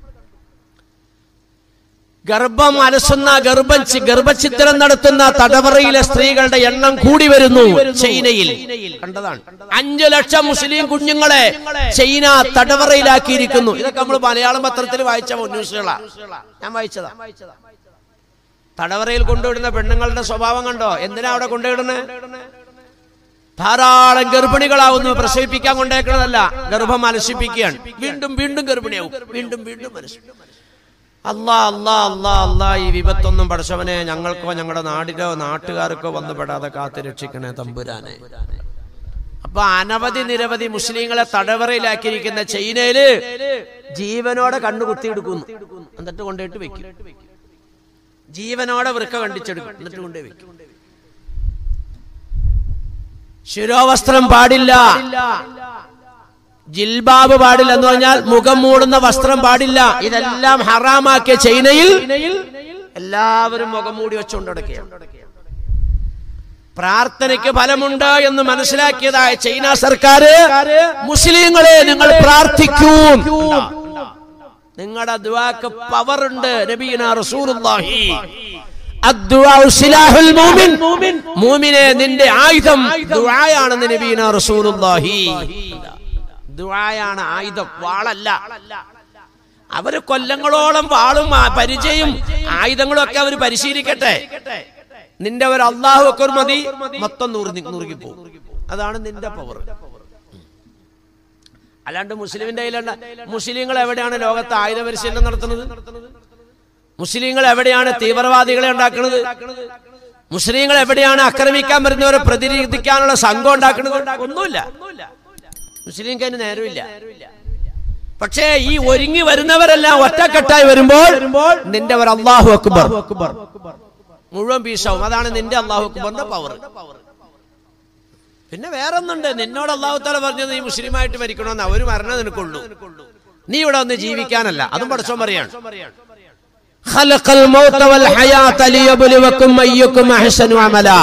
Speaker 1: ഗർഭം അലസുന്ന ഗർഭം ചി- ഗർഭഛിദ്രം നടത്തുന്ന തടവറയിലെ സ്ത്രീകളുടെ എണ്ണം കൂടി വരുന്നു ചൈനയിൽ കണ്ടതാണ് അഞ്ചു ലക്ഷം മുസ്ലിം കുഞ്ഞുങ്ങളെ ചൈന തടവറയിലാക്കിയിരിക്കുന്നു ഇതൊക്കെ നമ്മൾ മലയാളം പത്രത്തിൽ വായിച്ച ന്യൂസുകളാ ഞാൻ വായിച്ചതാ തടവറയിൽ കൊണ്ടുവിടുന്ന പെണ്ണുങ്ങളുടെ സ്വഭാവം കണ്ടോ എന്തിനാ അവിടെ കൊണ്ടുവിടുന്നത് ധാരാളം ഗർഭിണികളാവുന്നു പ്രസവിപ്പിക്കാൻ കൊണ്ടേക്കണതല്ല ഗർഭം അലസിപ്പിക്കുകയാണ് വീണ്ടും വീണ്ടും ഗർഭിണിയാവും വീണ്ടും വീണ്ടും അലസിപ്പിക്കും അല്ലാ അല്ലാ അല്ലാ അല്ലാ ഈ വിപത്തൊന്നും പഠിച്ചവനെ ഞങ്ങൾക്കോ ഞങ്ങളുടെ നാടിനോ നാട്ടുകാർക്കോ വന്നു പെടാതെ കാത്തു രക്ഷിക്കണേ തമ്പുരാനെ അപ്പൊ അനവധി നിരവധി മുസ്ലിങ്ങളെ തടവറയിലാക്കിയിരിക്കുന്ന ചൈനയില് ജീവനോടെ കണ്ണു കുത്തിയെടുക്കുന്നു എന്നിട്ട് കൊണ്ടുപോയിട്ട് വെക്കും ജീവനോടെ വൃക്ക കണ്ടിച്ചെടുക്കും എന്നിട്ട് കൊണ്ടുപോയി വെക്കും ശിരോവസ്ത്രം പാടില്ല ജിൽബാബ് പാടില്ല എന്ന് പറഞ്ഞാൽ മുഖം മൂടുന്ന വസ്ത്രം പാടില്ല ഇതെല്ലാം ഹറാമാക്കിയ ചൈനയിൽ എല്ലാവരും മുഖം മൂടി വെച്ചുകൊണ്ട് നടക്കുകയാണ് പ്രാർത്ഥനയ്ക്ക് ഫലമുണ്ട് എന്ന് മനസ്സിലാക്കിയതായ ചൈന സർക്കാർ മുസ്ലിങ്ങളെ നിങ്ങൾ പ്രാർത്ഥിക്കൂ നിങ്ങളുടെ ദുവാക്ക് പവർ ഉണ്ട് നബീന റസൂലുള്ളാഹി അദ്ദുആഉ സിലാഹുൽ മൂമിൻ മൂമിനെ നിന്റെ ആയുധം ദുആയാണെന്ന് നബീന റസൂലുള്ളാഹി ദുആയാണ് ആയുധം വാളല്ല അവര് കൊല്ലങ്ങളോളം വാളും ആ പരിചയം ആയുധങ്ങളും ഒക്കെ അവർ പരിശീലിക്കട്ടെ നിന്റെ ഒരു അള്ളാഹു ഒക്കെ ഒരു മതി മൊത്തം നുറുങ്ങി നുറുങ്ങിപ്പോകും അതാണ് നിന്റെ പവർ അല്ലാണ്ട് മുസ്ലിമിന്റെ കയ്യിലല്ല മുസ്ലിങ്ങൾ എവിടെയാണ് ലോകത്ത് ആയുധ പരിശീലനം നടത്തുന്നത് മുസ്ലിങ്ങൾ എവിടെയാണ് തീവ്രവാദികളെ ഉണ്ടാക്കുന്നത് മുസ്ലിങ്ങൾ എവിടെയാണ് ആക്രമിക്കാൻ വരുന്നവരെ പ്രതിരോധിക്കാനുള്ള സംഘം ഉണ്ടാക്കുന്നത് ഒന്നുമില്ല മുസ്ലിംക്ക് അതിന് നേരമില്ല പക്ഷേ ഈ ഒരുങ്ങി വരുന്നവരെല്ലാം ഒറ്റക്കെട്ടായി വരുമ്പോൾ നിന്റെ ഒരു അള്ളാഹു അക്ബർ മുഴുവൻ പീസാവും അതാണ് നിന്റെ അള്ളാഹു അക്ബറിന്റെ പവർ പിന്നെ വേറൊന്നുണ്ട് നിന്നോട് അള്ളാഹു താല പറഞ്ഞത് നീ മുസ്ലിമായിട്ട് മരിക്കണമെന്ന് അവര് മരണം നിനക്കുള്ളൂ നീ ഇവിടെ ഒന്ന് ജീവിക്കാനല്ല അതും പഠിച്ചോൻ പറയാണ് خلق الموت والحياة ليبلوكم أيكم أحسن عملا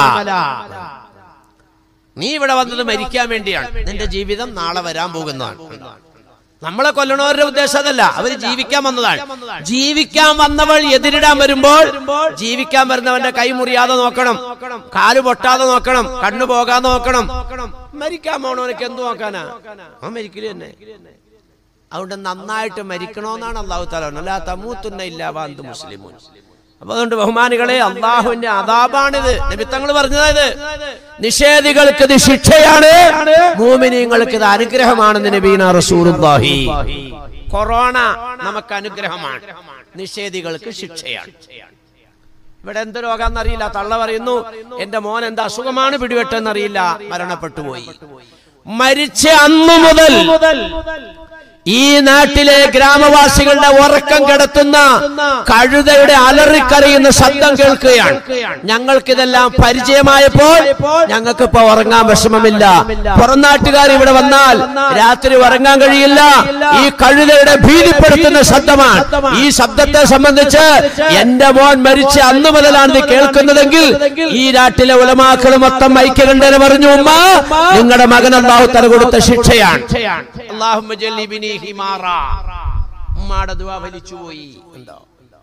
Speaker 1: നീ ഇവിടെ വന്നത് മരിക്കാൻ വേണ്ടിയാണ് നിന്റെ ജീവിതം നാളെ വരാൻ പോകുന്നതാണ് നമ്മളെ കൊല്ലണവരുടെ ഉദ്ദേശം അതല്ല അവര് ജീവിക്കാൻ വന്നതാണ് ജീവിക്കാൻ വന്നവൾ എതിരിടാൻ വരുമ്പോൾ ജീവിക്കാൻ വരുന്നവന്റെ കൈ മുറിയാതെ നോക്കണം കാല് പൊട്ടാതെ നോക്കണം കണ്ണു പോകാതെ നോക്കണം മരിക്കാൻ പോണവനക്ക് എന്തു നോക്കാനാ അവൻ മരിക്കല് തന്നെ അതുകൊണ്ട് നന്നായിട്ട് മരിക്കണമെന്നാണ് അള്ളാഹു താല അല്ല തമൂത്തുന്ന ഇല്ല വാന്ത് മുസ്ലിമൂൻ അപ്പൊ അതുകൊണ്ട് ബഹുമാനികളെ അള്ളാഹുവിന്റെ അതാപാണിത് നിമിത്തങ്ങൾ പറഞ്ഞത് നിഷേധികൾക്ക് ഇത് ശിക്ഷയാണ് മൂമിനീങ്ങൾക്ക് ഇത് അനുഗ്രഹമാണെന്ന് നബീന റസൂലുള്ളാഹി കൊറോണ നമുക്ക് അനുഗ്രഹമാണ് നിഷേധികൾക്ക് ശിക്ഷയാണ് ഇവിടെ എന്ത് രോഗാന്നറിയില്ല തള്ള പറയുന്നു എന്റെ മോൻ എന്ത് അസുഖമാണ് പിടിപെട്ടെന്നറിയില്ല മരണപ്പെട്ടു പോയി മരിച്ച അന്നു മുതൽ ഈ നാട്ടിലെ ഗ്രാമവാസികളുടെ ഉറക്കം കിടത്തുന്ന കഴുതയുടെ അലറിക്കറിയുന്ന ശബ്ദം കേൾക്കുകയാണ് ഞങ്ങൾക്കിതെല്ലാം പരിചയമായപ്പോൾ ഞങ്ങൾക്ക് ഇപ്പൊ ഉറങ്ങാൻ വിഷമമില്ല പുറം നാട്ടുകാർ ഇവിടെ വന്നാൽ രാത്രി ഉറങ്ങാൻ കഴിയില്ല ഈ കഴുതയുടെ ഭീതിപ്പെടുത്തുന്ന ശബ്ദമാണ് ഈ ശബ്ദത്തെ സംബന്ധിച്ച് എന്റെ മോൻ മരിച്ച അന്നു മുതലാണ് ഇത് കേൾക്കുന്നതെങ്കിൽ ഈ നാട്ടിലെ ഉലമാക്കൾ മൊത്തം ഐക്യകണ്ഠന പറഞ്ഞു ഉമ്മ നിങ്ങളുടെ മകൻ അള്ളാഹു തല കൊടുത്ത ശിക്ഷയാണ് അള്ളാഹുമ്മ ജല്ലിബിനി ഹിമാറ ഉമ്മാടെ ദുവാ വലിച്ചുപോയി എന്താ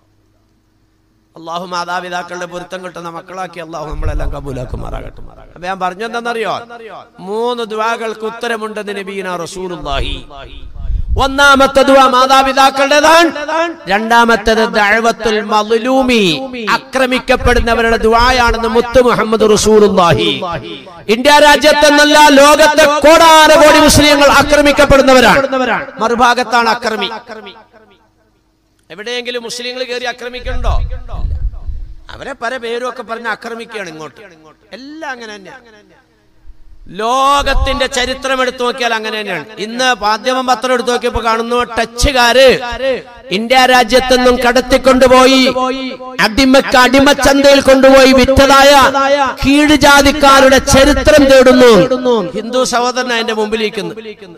Speaker 1: അള്ളാഹു മാതാപിതാക്കളുടെ പൊരുത്തം കിട്ടുന്ന മക്കളാക്കി അള്ളാഹു നമ്മളെല്ലാം കബൂലാക്കുമാറാകട്ടെ അപ്പൊ ഞാൻ പറഞ്ഞെന്താണെന്നറിയോ മൂന്ന് ദുവാകൾക്ക് ഉത്തരമുണ്ടെന്ന് നബീന റസൂലുള്ളാഹി ഒന്നാമത്തെ ദുവ മാതാപിതാക്കളുടേതാണ് രണ്ടാമത്തേത് ദഅവത്തുൽ മദ്ലൂമി ആക്രമിക്കപ്പെടുന്നവരുടെ ദുആയാണെന്ന് മുത്ത് മുഹമ്മദ് റസൂലുള്ളാഹി ഇന്ത്യ രാജ്യത്തെന്നല്ല ലോകത്തെ കോടാനുകോടി മുസ്ലിങ്ങൾ ആക്രമിക്കപ്പെടുന്നവരാണ് മറുഭാഗത്താണ് അക്രമി എവിടെയെങ്കിലും മുസ്ലിങ്ങൾ കയറി ആക്രമിക്കണ്ടോ അവരെ പല പേരും ഒക്കെ പറഞ്ഞ് ആക്രമിക്കുകയാണ് ഇങ്ങോട്ട് എല്ലാം അങ്ങനെ തന്നെയാണ് ലോകത്തിന്റെ ചരിത്രം എടുത്തു നോക്കിയാൽ അങ്ങനെ തന്നെയാണ് ഇന്ന് മാധ്യമം പത്രം എടുത്തു നോക്കിയപ്പോ കാണുന്നു ടച്ചുകാര് ഇന്ത്യ രാജ്യത്തു നിന്നും കടത്തിക്കൊണ്ടുപോയി അടിമക്ക് അടിമച്ചന്തയിൽ കൊണ്ടുപോയി വിറ്റതായ കീഴ്ജാതിക്കാരുടെ ചരിത്രം തേടുന്നു ഹിന്ദു സഹോദരൻ അതിന്റെ മുമ്പിലിരിക്കുന്നു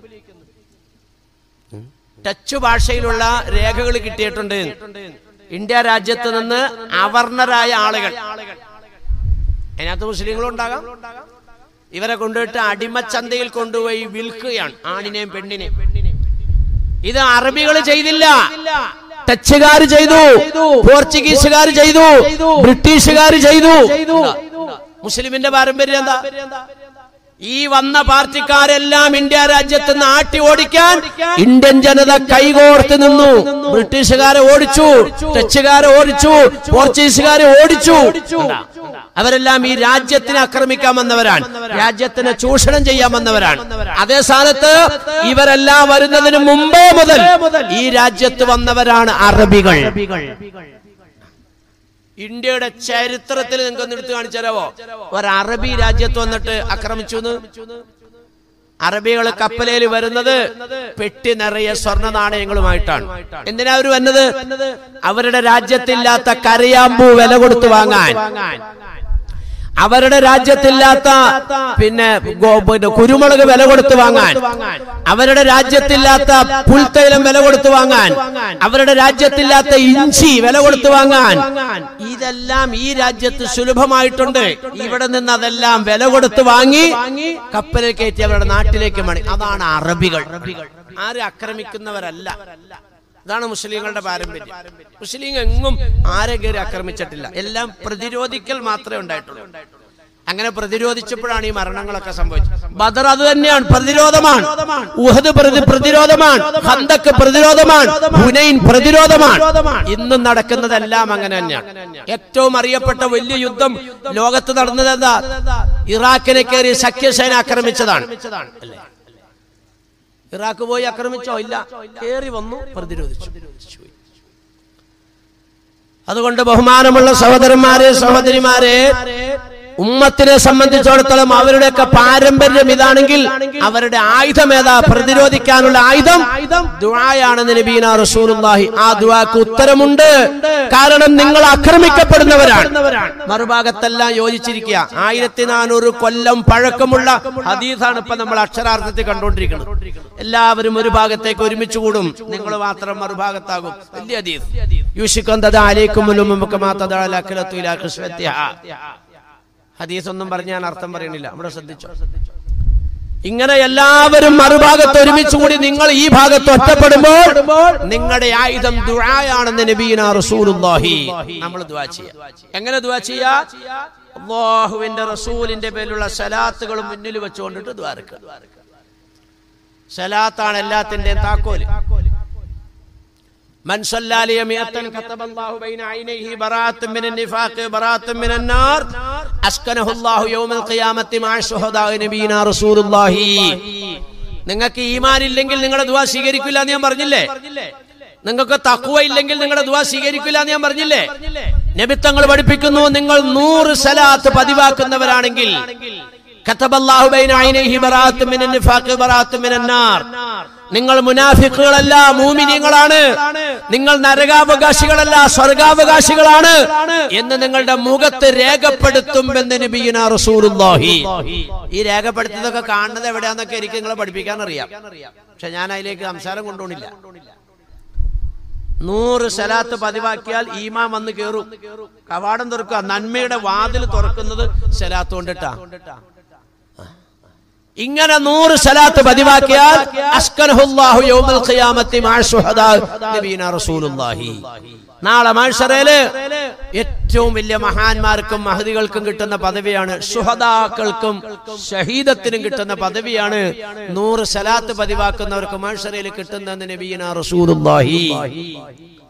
Speaker 1: ടച്ച് ഭാഷയിലുള്ള രേഖകൾ കിട്ടിയിട്ടുണ്ട് ഇന്ത്യ രാജ്യത്ത് നിന്ന് അവർണരായ ആളുകൾ അതിനകത്ത് മുസ്ലിങ്ങളും ഉണ്ടാകാം ഇവരെ കൊണ്ടുപോയിട്ട് അടിമച്ചന്തയിൽ കൊണ്ടുപോയി വിൽക്കുകയാണ് ആണിനെയും പെണ്ണിനെയും ഇത് അറബികൾ ചെയ്തില്ല ടച്ചുകാർ ചെയ്തു പോർച്ചുഗീസുകാർ ചെയ്തു ബ്രിട്ടീഷുകാർ ചെയ്തു മുസ്ലിമിന്റെ പാരമ്പര്യം എന്താ ഈ വന്ന പാർട്ടിക്കാരെല്ലാം ഇന്ത്യ രാജ്യത്ത് നിന്ന് ആട്ടി ഓടിക്കാൻ ഇന്ത്യൻ ജനത കൈകോർത്ത് നിന്നു ബ്രിട്ടീഷുകാരെ ഓടിച്ചു ഡച്ചുകാരെ ഓടിച്ചു പോർച്ചുഗീസുകാരെ ഓടിച്ചു അവരെല്ലാം ഈ രാജ്യത്തിനെ ആക്രമിക്കാൻ വന്നവരാണ് രാജ്യത്തിനെ ചൂഷണം ചെയ്യാൻ വന്നവരാണ് അതേ സ്ഥാനത്ത് ഇവരെല്ലാം വരുന്നതിന് മുമ്പേ മുതൽ ഈ രാജ്യത്ത് വന്നവരാണ് അറബികൾ ഇന്ത്യയുടെ ചരിത്രത്തിൽ നിങ്ങൾക്ക് ഒന്ന് എടുത്തു കാണിച്ചു തരാവോ ഒരു അറബി രാജ്യത്ത് വന്നിട്ട് ആക്രമിച്ചു എന്ന് അറബികൾ കപ്പലേൽ വരുന്നത് പെട്ടി നിറയെ സ്വർണ്ണ നാണയങ്ങളുമായിട്ടാണ് എന്തിനാ അവർ വന്നത് അവരുടെ രാജ്യത്തില്ലാത്ത കരയാമ്പൂ വില കൊടുത്തു വാങ്ങാൻ അവരുടെ രാജ്യത്തില്ലാത്ത പിന്നെ ഗോ- പിന്നെ കുരുമുളക് വില കൊടുത്ത് വാങ്ങാൻ അവരുടെ രാജ്യത്തില്ലാത്ത പുൽത്തൈലം വില കൊടുത്ത് വാങ്ങാൻ അവരുടെ രാജ്യത്തില്ലാത്ത ഇഞ്ചി വില കൊടുത്ത് വാങ്ങാൻ ഇതെല്ലാം ഈ രാജ്യത്ത് സുലഭമായിട്ടുണ്ട് ഇവിടെ നിന്ന് അതെല്ലാം വില കൊടുത്ത് വാങ്ങി കപ്പലിൽ കയറ്റി അവരുടെ നാട്ടിലേക്ക് മണി അതാണ് അറബികൾ ആരെ ആക്രമിക്കുന്നവരല്ല ഇതാണ് മുസ്ലിങ്ങളുടെ പാരമ്പര്യം മുസ്ലിം എങ്ങും ആരെ കയറി ആക്രമിച്ചിട്ടില്ല എല്ലാം പ്രതിരോധിക്കൽ മാത്രമേ ഉണ്ടായിട്ടുള്ളൂ അങ്ങനെ പ്രതിരോധിച്ചപ്പോഴാണ് ഈ മരണങ്ങളൊക്കെ സംഭവിച്ചത് ബദർ അത് തന്നെയാണ് പ്രതിരോധമാണ് ഉഹദ് പ്രതി പ്രതിരോധമാണ് ഹന്തക്ക് പ്രതിരോധമാണ് ഹുനൈൻ പ്രതിരോധമാണ് ഇന്നും നടക്കുന്നതെല്ലാം അങ്ങനെ തന്നെയാണ് ഏറ്റവും അറിയപ്പെട്ട വലിയ യുദ്ധം ലോകത്ത് നടന്നത് എന്താ ഇറാഖിനെ കയറി സഖ്യസേന ആക്രമിച്ചതാണ് അല്ലേ ഇറാഖ് പോയി ആക്രമിച്ചോ ഇല്ല കേറി വന്നു പ്രതിരോധിച്ചു അതുകൊണ്ട് ബഹുമാനമുള്ള സഹോദരന്മാരെ സഹോദരിമാരെ ഉമ്മത്തിനെ സംബന്ധിച്ചിടത്തോളം അവരുടെയൊക്കെ പാരമ്പര്യം ഇതാണെങ്കിൽ അവരുടെ ആയുധം ഏതാ പ്രതിരോധിക്കാനുള്ള ആയുധം ദുആയാണെന്ന് നബീന റസൂലുള്ളാഹി ആ ദുആക്ക് ഉത്തരമുണ്ട് കാരണം നിങ്ങൾ ആക്രമിക്കപ്പെടുന്നവരാണ് മറുഭാഗത്തെല്ലാം യോജിച്ചിരിക്കുക ആയിരത്തി നാനൂറ് കൊല്ലം പഴക്കമുള്ള ഹദീസാണ് ഇപ്പൊ നമ്മൾ അക്ഷരാർത്ഥത്തിൽ കണ്ടുകൊണ്ടിരിക്കുന്നത് എല്ലാവരും ഒരു ഭാഗത്തേക്ക് ഒരുമിച്ച് കൂടും നിങ്ങൾ മാത്രം മറുഭാഗത്താകും വലിയ ഹദീസ് യൂഷിക്കും തഥാ അലൈക്കും മുലുമുക്ക് മാത്രം ഹദീസ് ഒന്നും പറഞ്ഞ് ഞാൻ അർത്ഥം പറയണില്ല ഇവിടെ ശ്രദ്ധിച്ചോ ഇങ്ങനെ എല്ലാവരും മറുഭാഗത്ത് ഒരുമിച്ച് കൂടി നിങ്ങൾ ഈ ഭാഗത്ത് ഒറ്റപ്പെടുമ്പോൾ നിങ്ങളുടെ ആയുധം ദുആയാണെന്ന് നബീന റസൂലുള്ളാഹി നമ്മൾ ദുആ ചെയ്യാം എങ്ങനെ ദുആ ചെയ്യാ അല്ലാഹുവിന്റെ റസൂലിന്റെ പേരിലുള്ള സലാത്തുകളും മുന്നിൽ വെച്ചുകൊണ്ടിട്ട് ദുആ എടുക്കുക സലാത്താണ് എല്ലാത്തിന്റെയും താക്കോല് من صلى لي مئة كتب الله بين عينيه براءة من النفاق براءة من النار أسكنه الله يوم القيامة مع الشهداء نبينا رسول الله നിങ്ങൾക്ക് ഈമാൻ ഇല്ലെങ്കിൽ നിങ്ങളുടെ ദുവാ സ്വീകരിക്കില്ല എന്ന് ഞാൻ പറഞ്ഞില്ലേ നിങ്ങൾക്ക് തക്കുവ ഇല്ലെങ്കിൽ നിങ്ങളുടെ ദുവാ സ്വീകരിക്കില്ല എന്ന് ഞാൻ പറഞ്ഞില്ലേ നബിത്തങ്ങൾ പഠിപ്പിക്കുന്നു നിങ്ങൾ നൂറ് സലാത്ത് പതിവാക്കുന്നവരാണെങ്കിൽ കത്തബല്ലാഹു ബൈന ഐനൈഹി ബറാഅത്തും മിനൻ നിഫാഖ് ബറാഅത്തും മിനൻ നാർ നിങ്ങൾ മുനാഫിക്കുകളല്ല മൂമിനിങ്ങളാണ് നിങ്ങൾ നരകാവകാശികളല്ല സ്വർഗാവകാശികളാണ് എന്ന് നിങ്ങളുടെ മുഖത്ത് രേഖപ്പെടുത്തും എന്ന് നബിയുന റസൂലുള്ളാഹി ഈ രേഖപ്പെടുത്തുന്നതൊക്കെ കാണുന്നത് എവിടെയാന്നൊക്കെ എനിക്ക് നിങ്ങളെ പഠിപ്പിക്കാൻ അറിയാം പക്ഷെ ഞാൻ അതിലേക്ക് സംസാരം കൊണ്ടുപോണില്ല നൂറ് സലാത്ത് പതിവാക്കിയാൽ ഈമാൻ വന്ന് കേറും കവാടം തുറക്കുക നന്മയുടെ വാതിൽ തുറക്കുന്നത് സലാത്ത് കൊണ്ടിട്ടാ ഇങ്ങനെ നൂറ് സലാത്ത് പതിവാക്കിയാൽ അസ്കനഹുല്ലാഹു യൗമൽ ഖിയാമത്തി മഅ ശുഹദാ നബീന റസൂലുള്ളാഹി നാളെ മാഴ്സറയില് ഏറ്റവും വലിയ മഹാന്മാർക്കും മഹദികൾക്കും കിട്ടുന്ന പദവിയാണ് സുഹദാക്കൾക്കും ഷഹീദത്തിനും കിട്ടുന്ന പദവിയാണ് നൂറ് സലാത്ത് പതിവാക്കുന്നവർക്ക് മാഴ്സറയിൽ കിട്ടുന്നതെന്ന് നബീന റസൂലുള്ളാഹി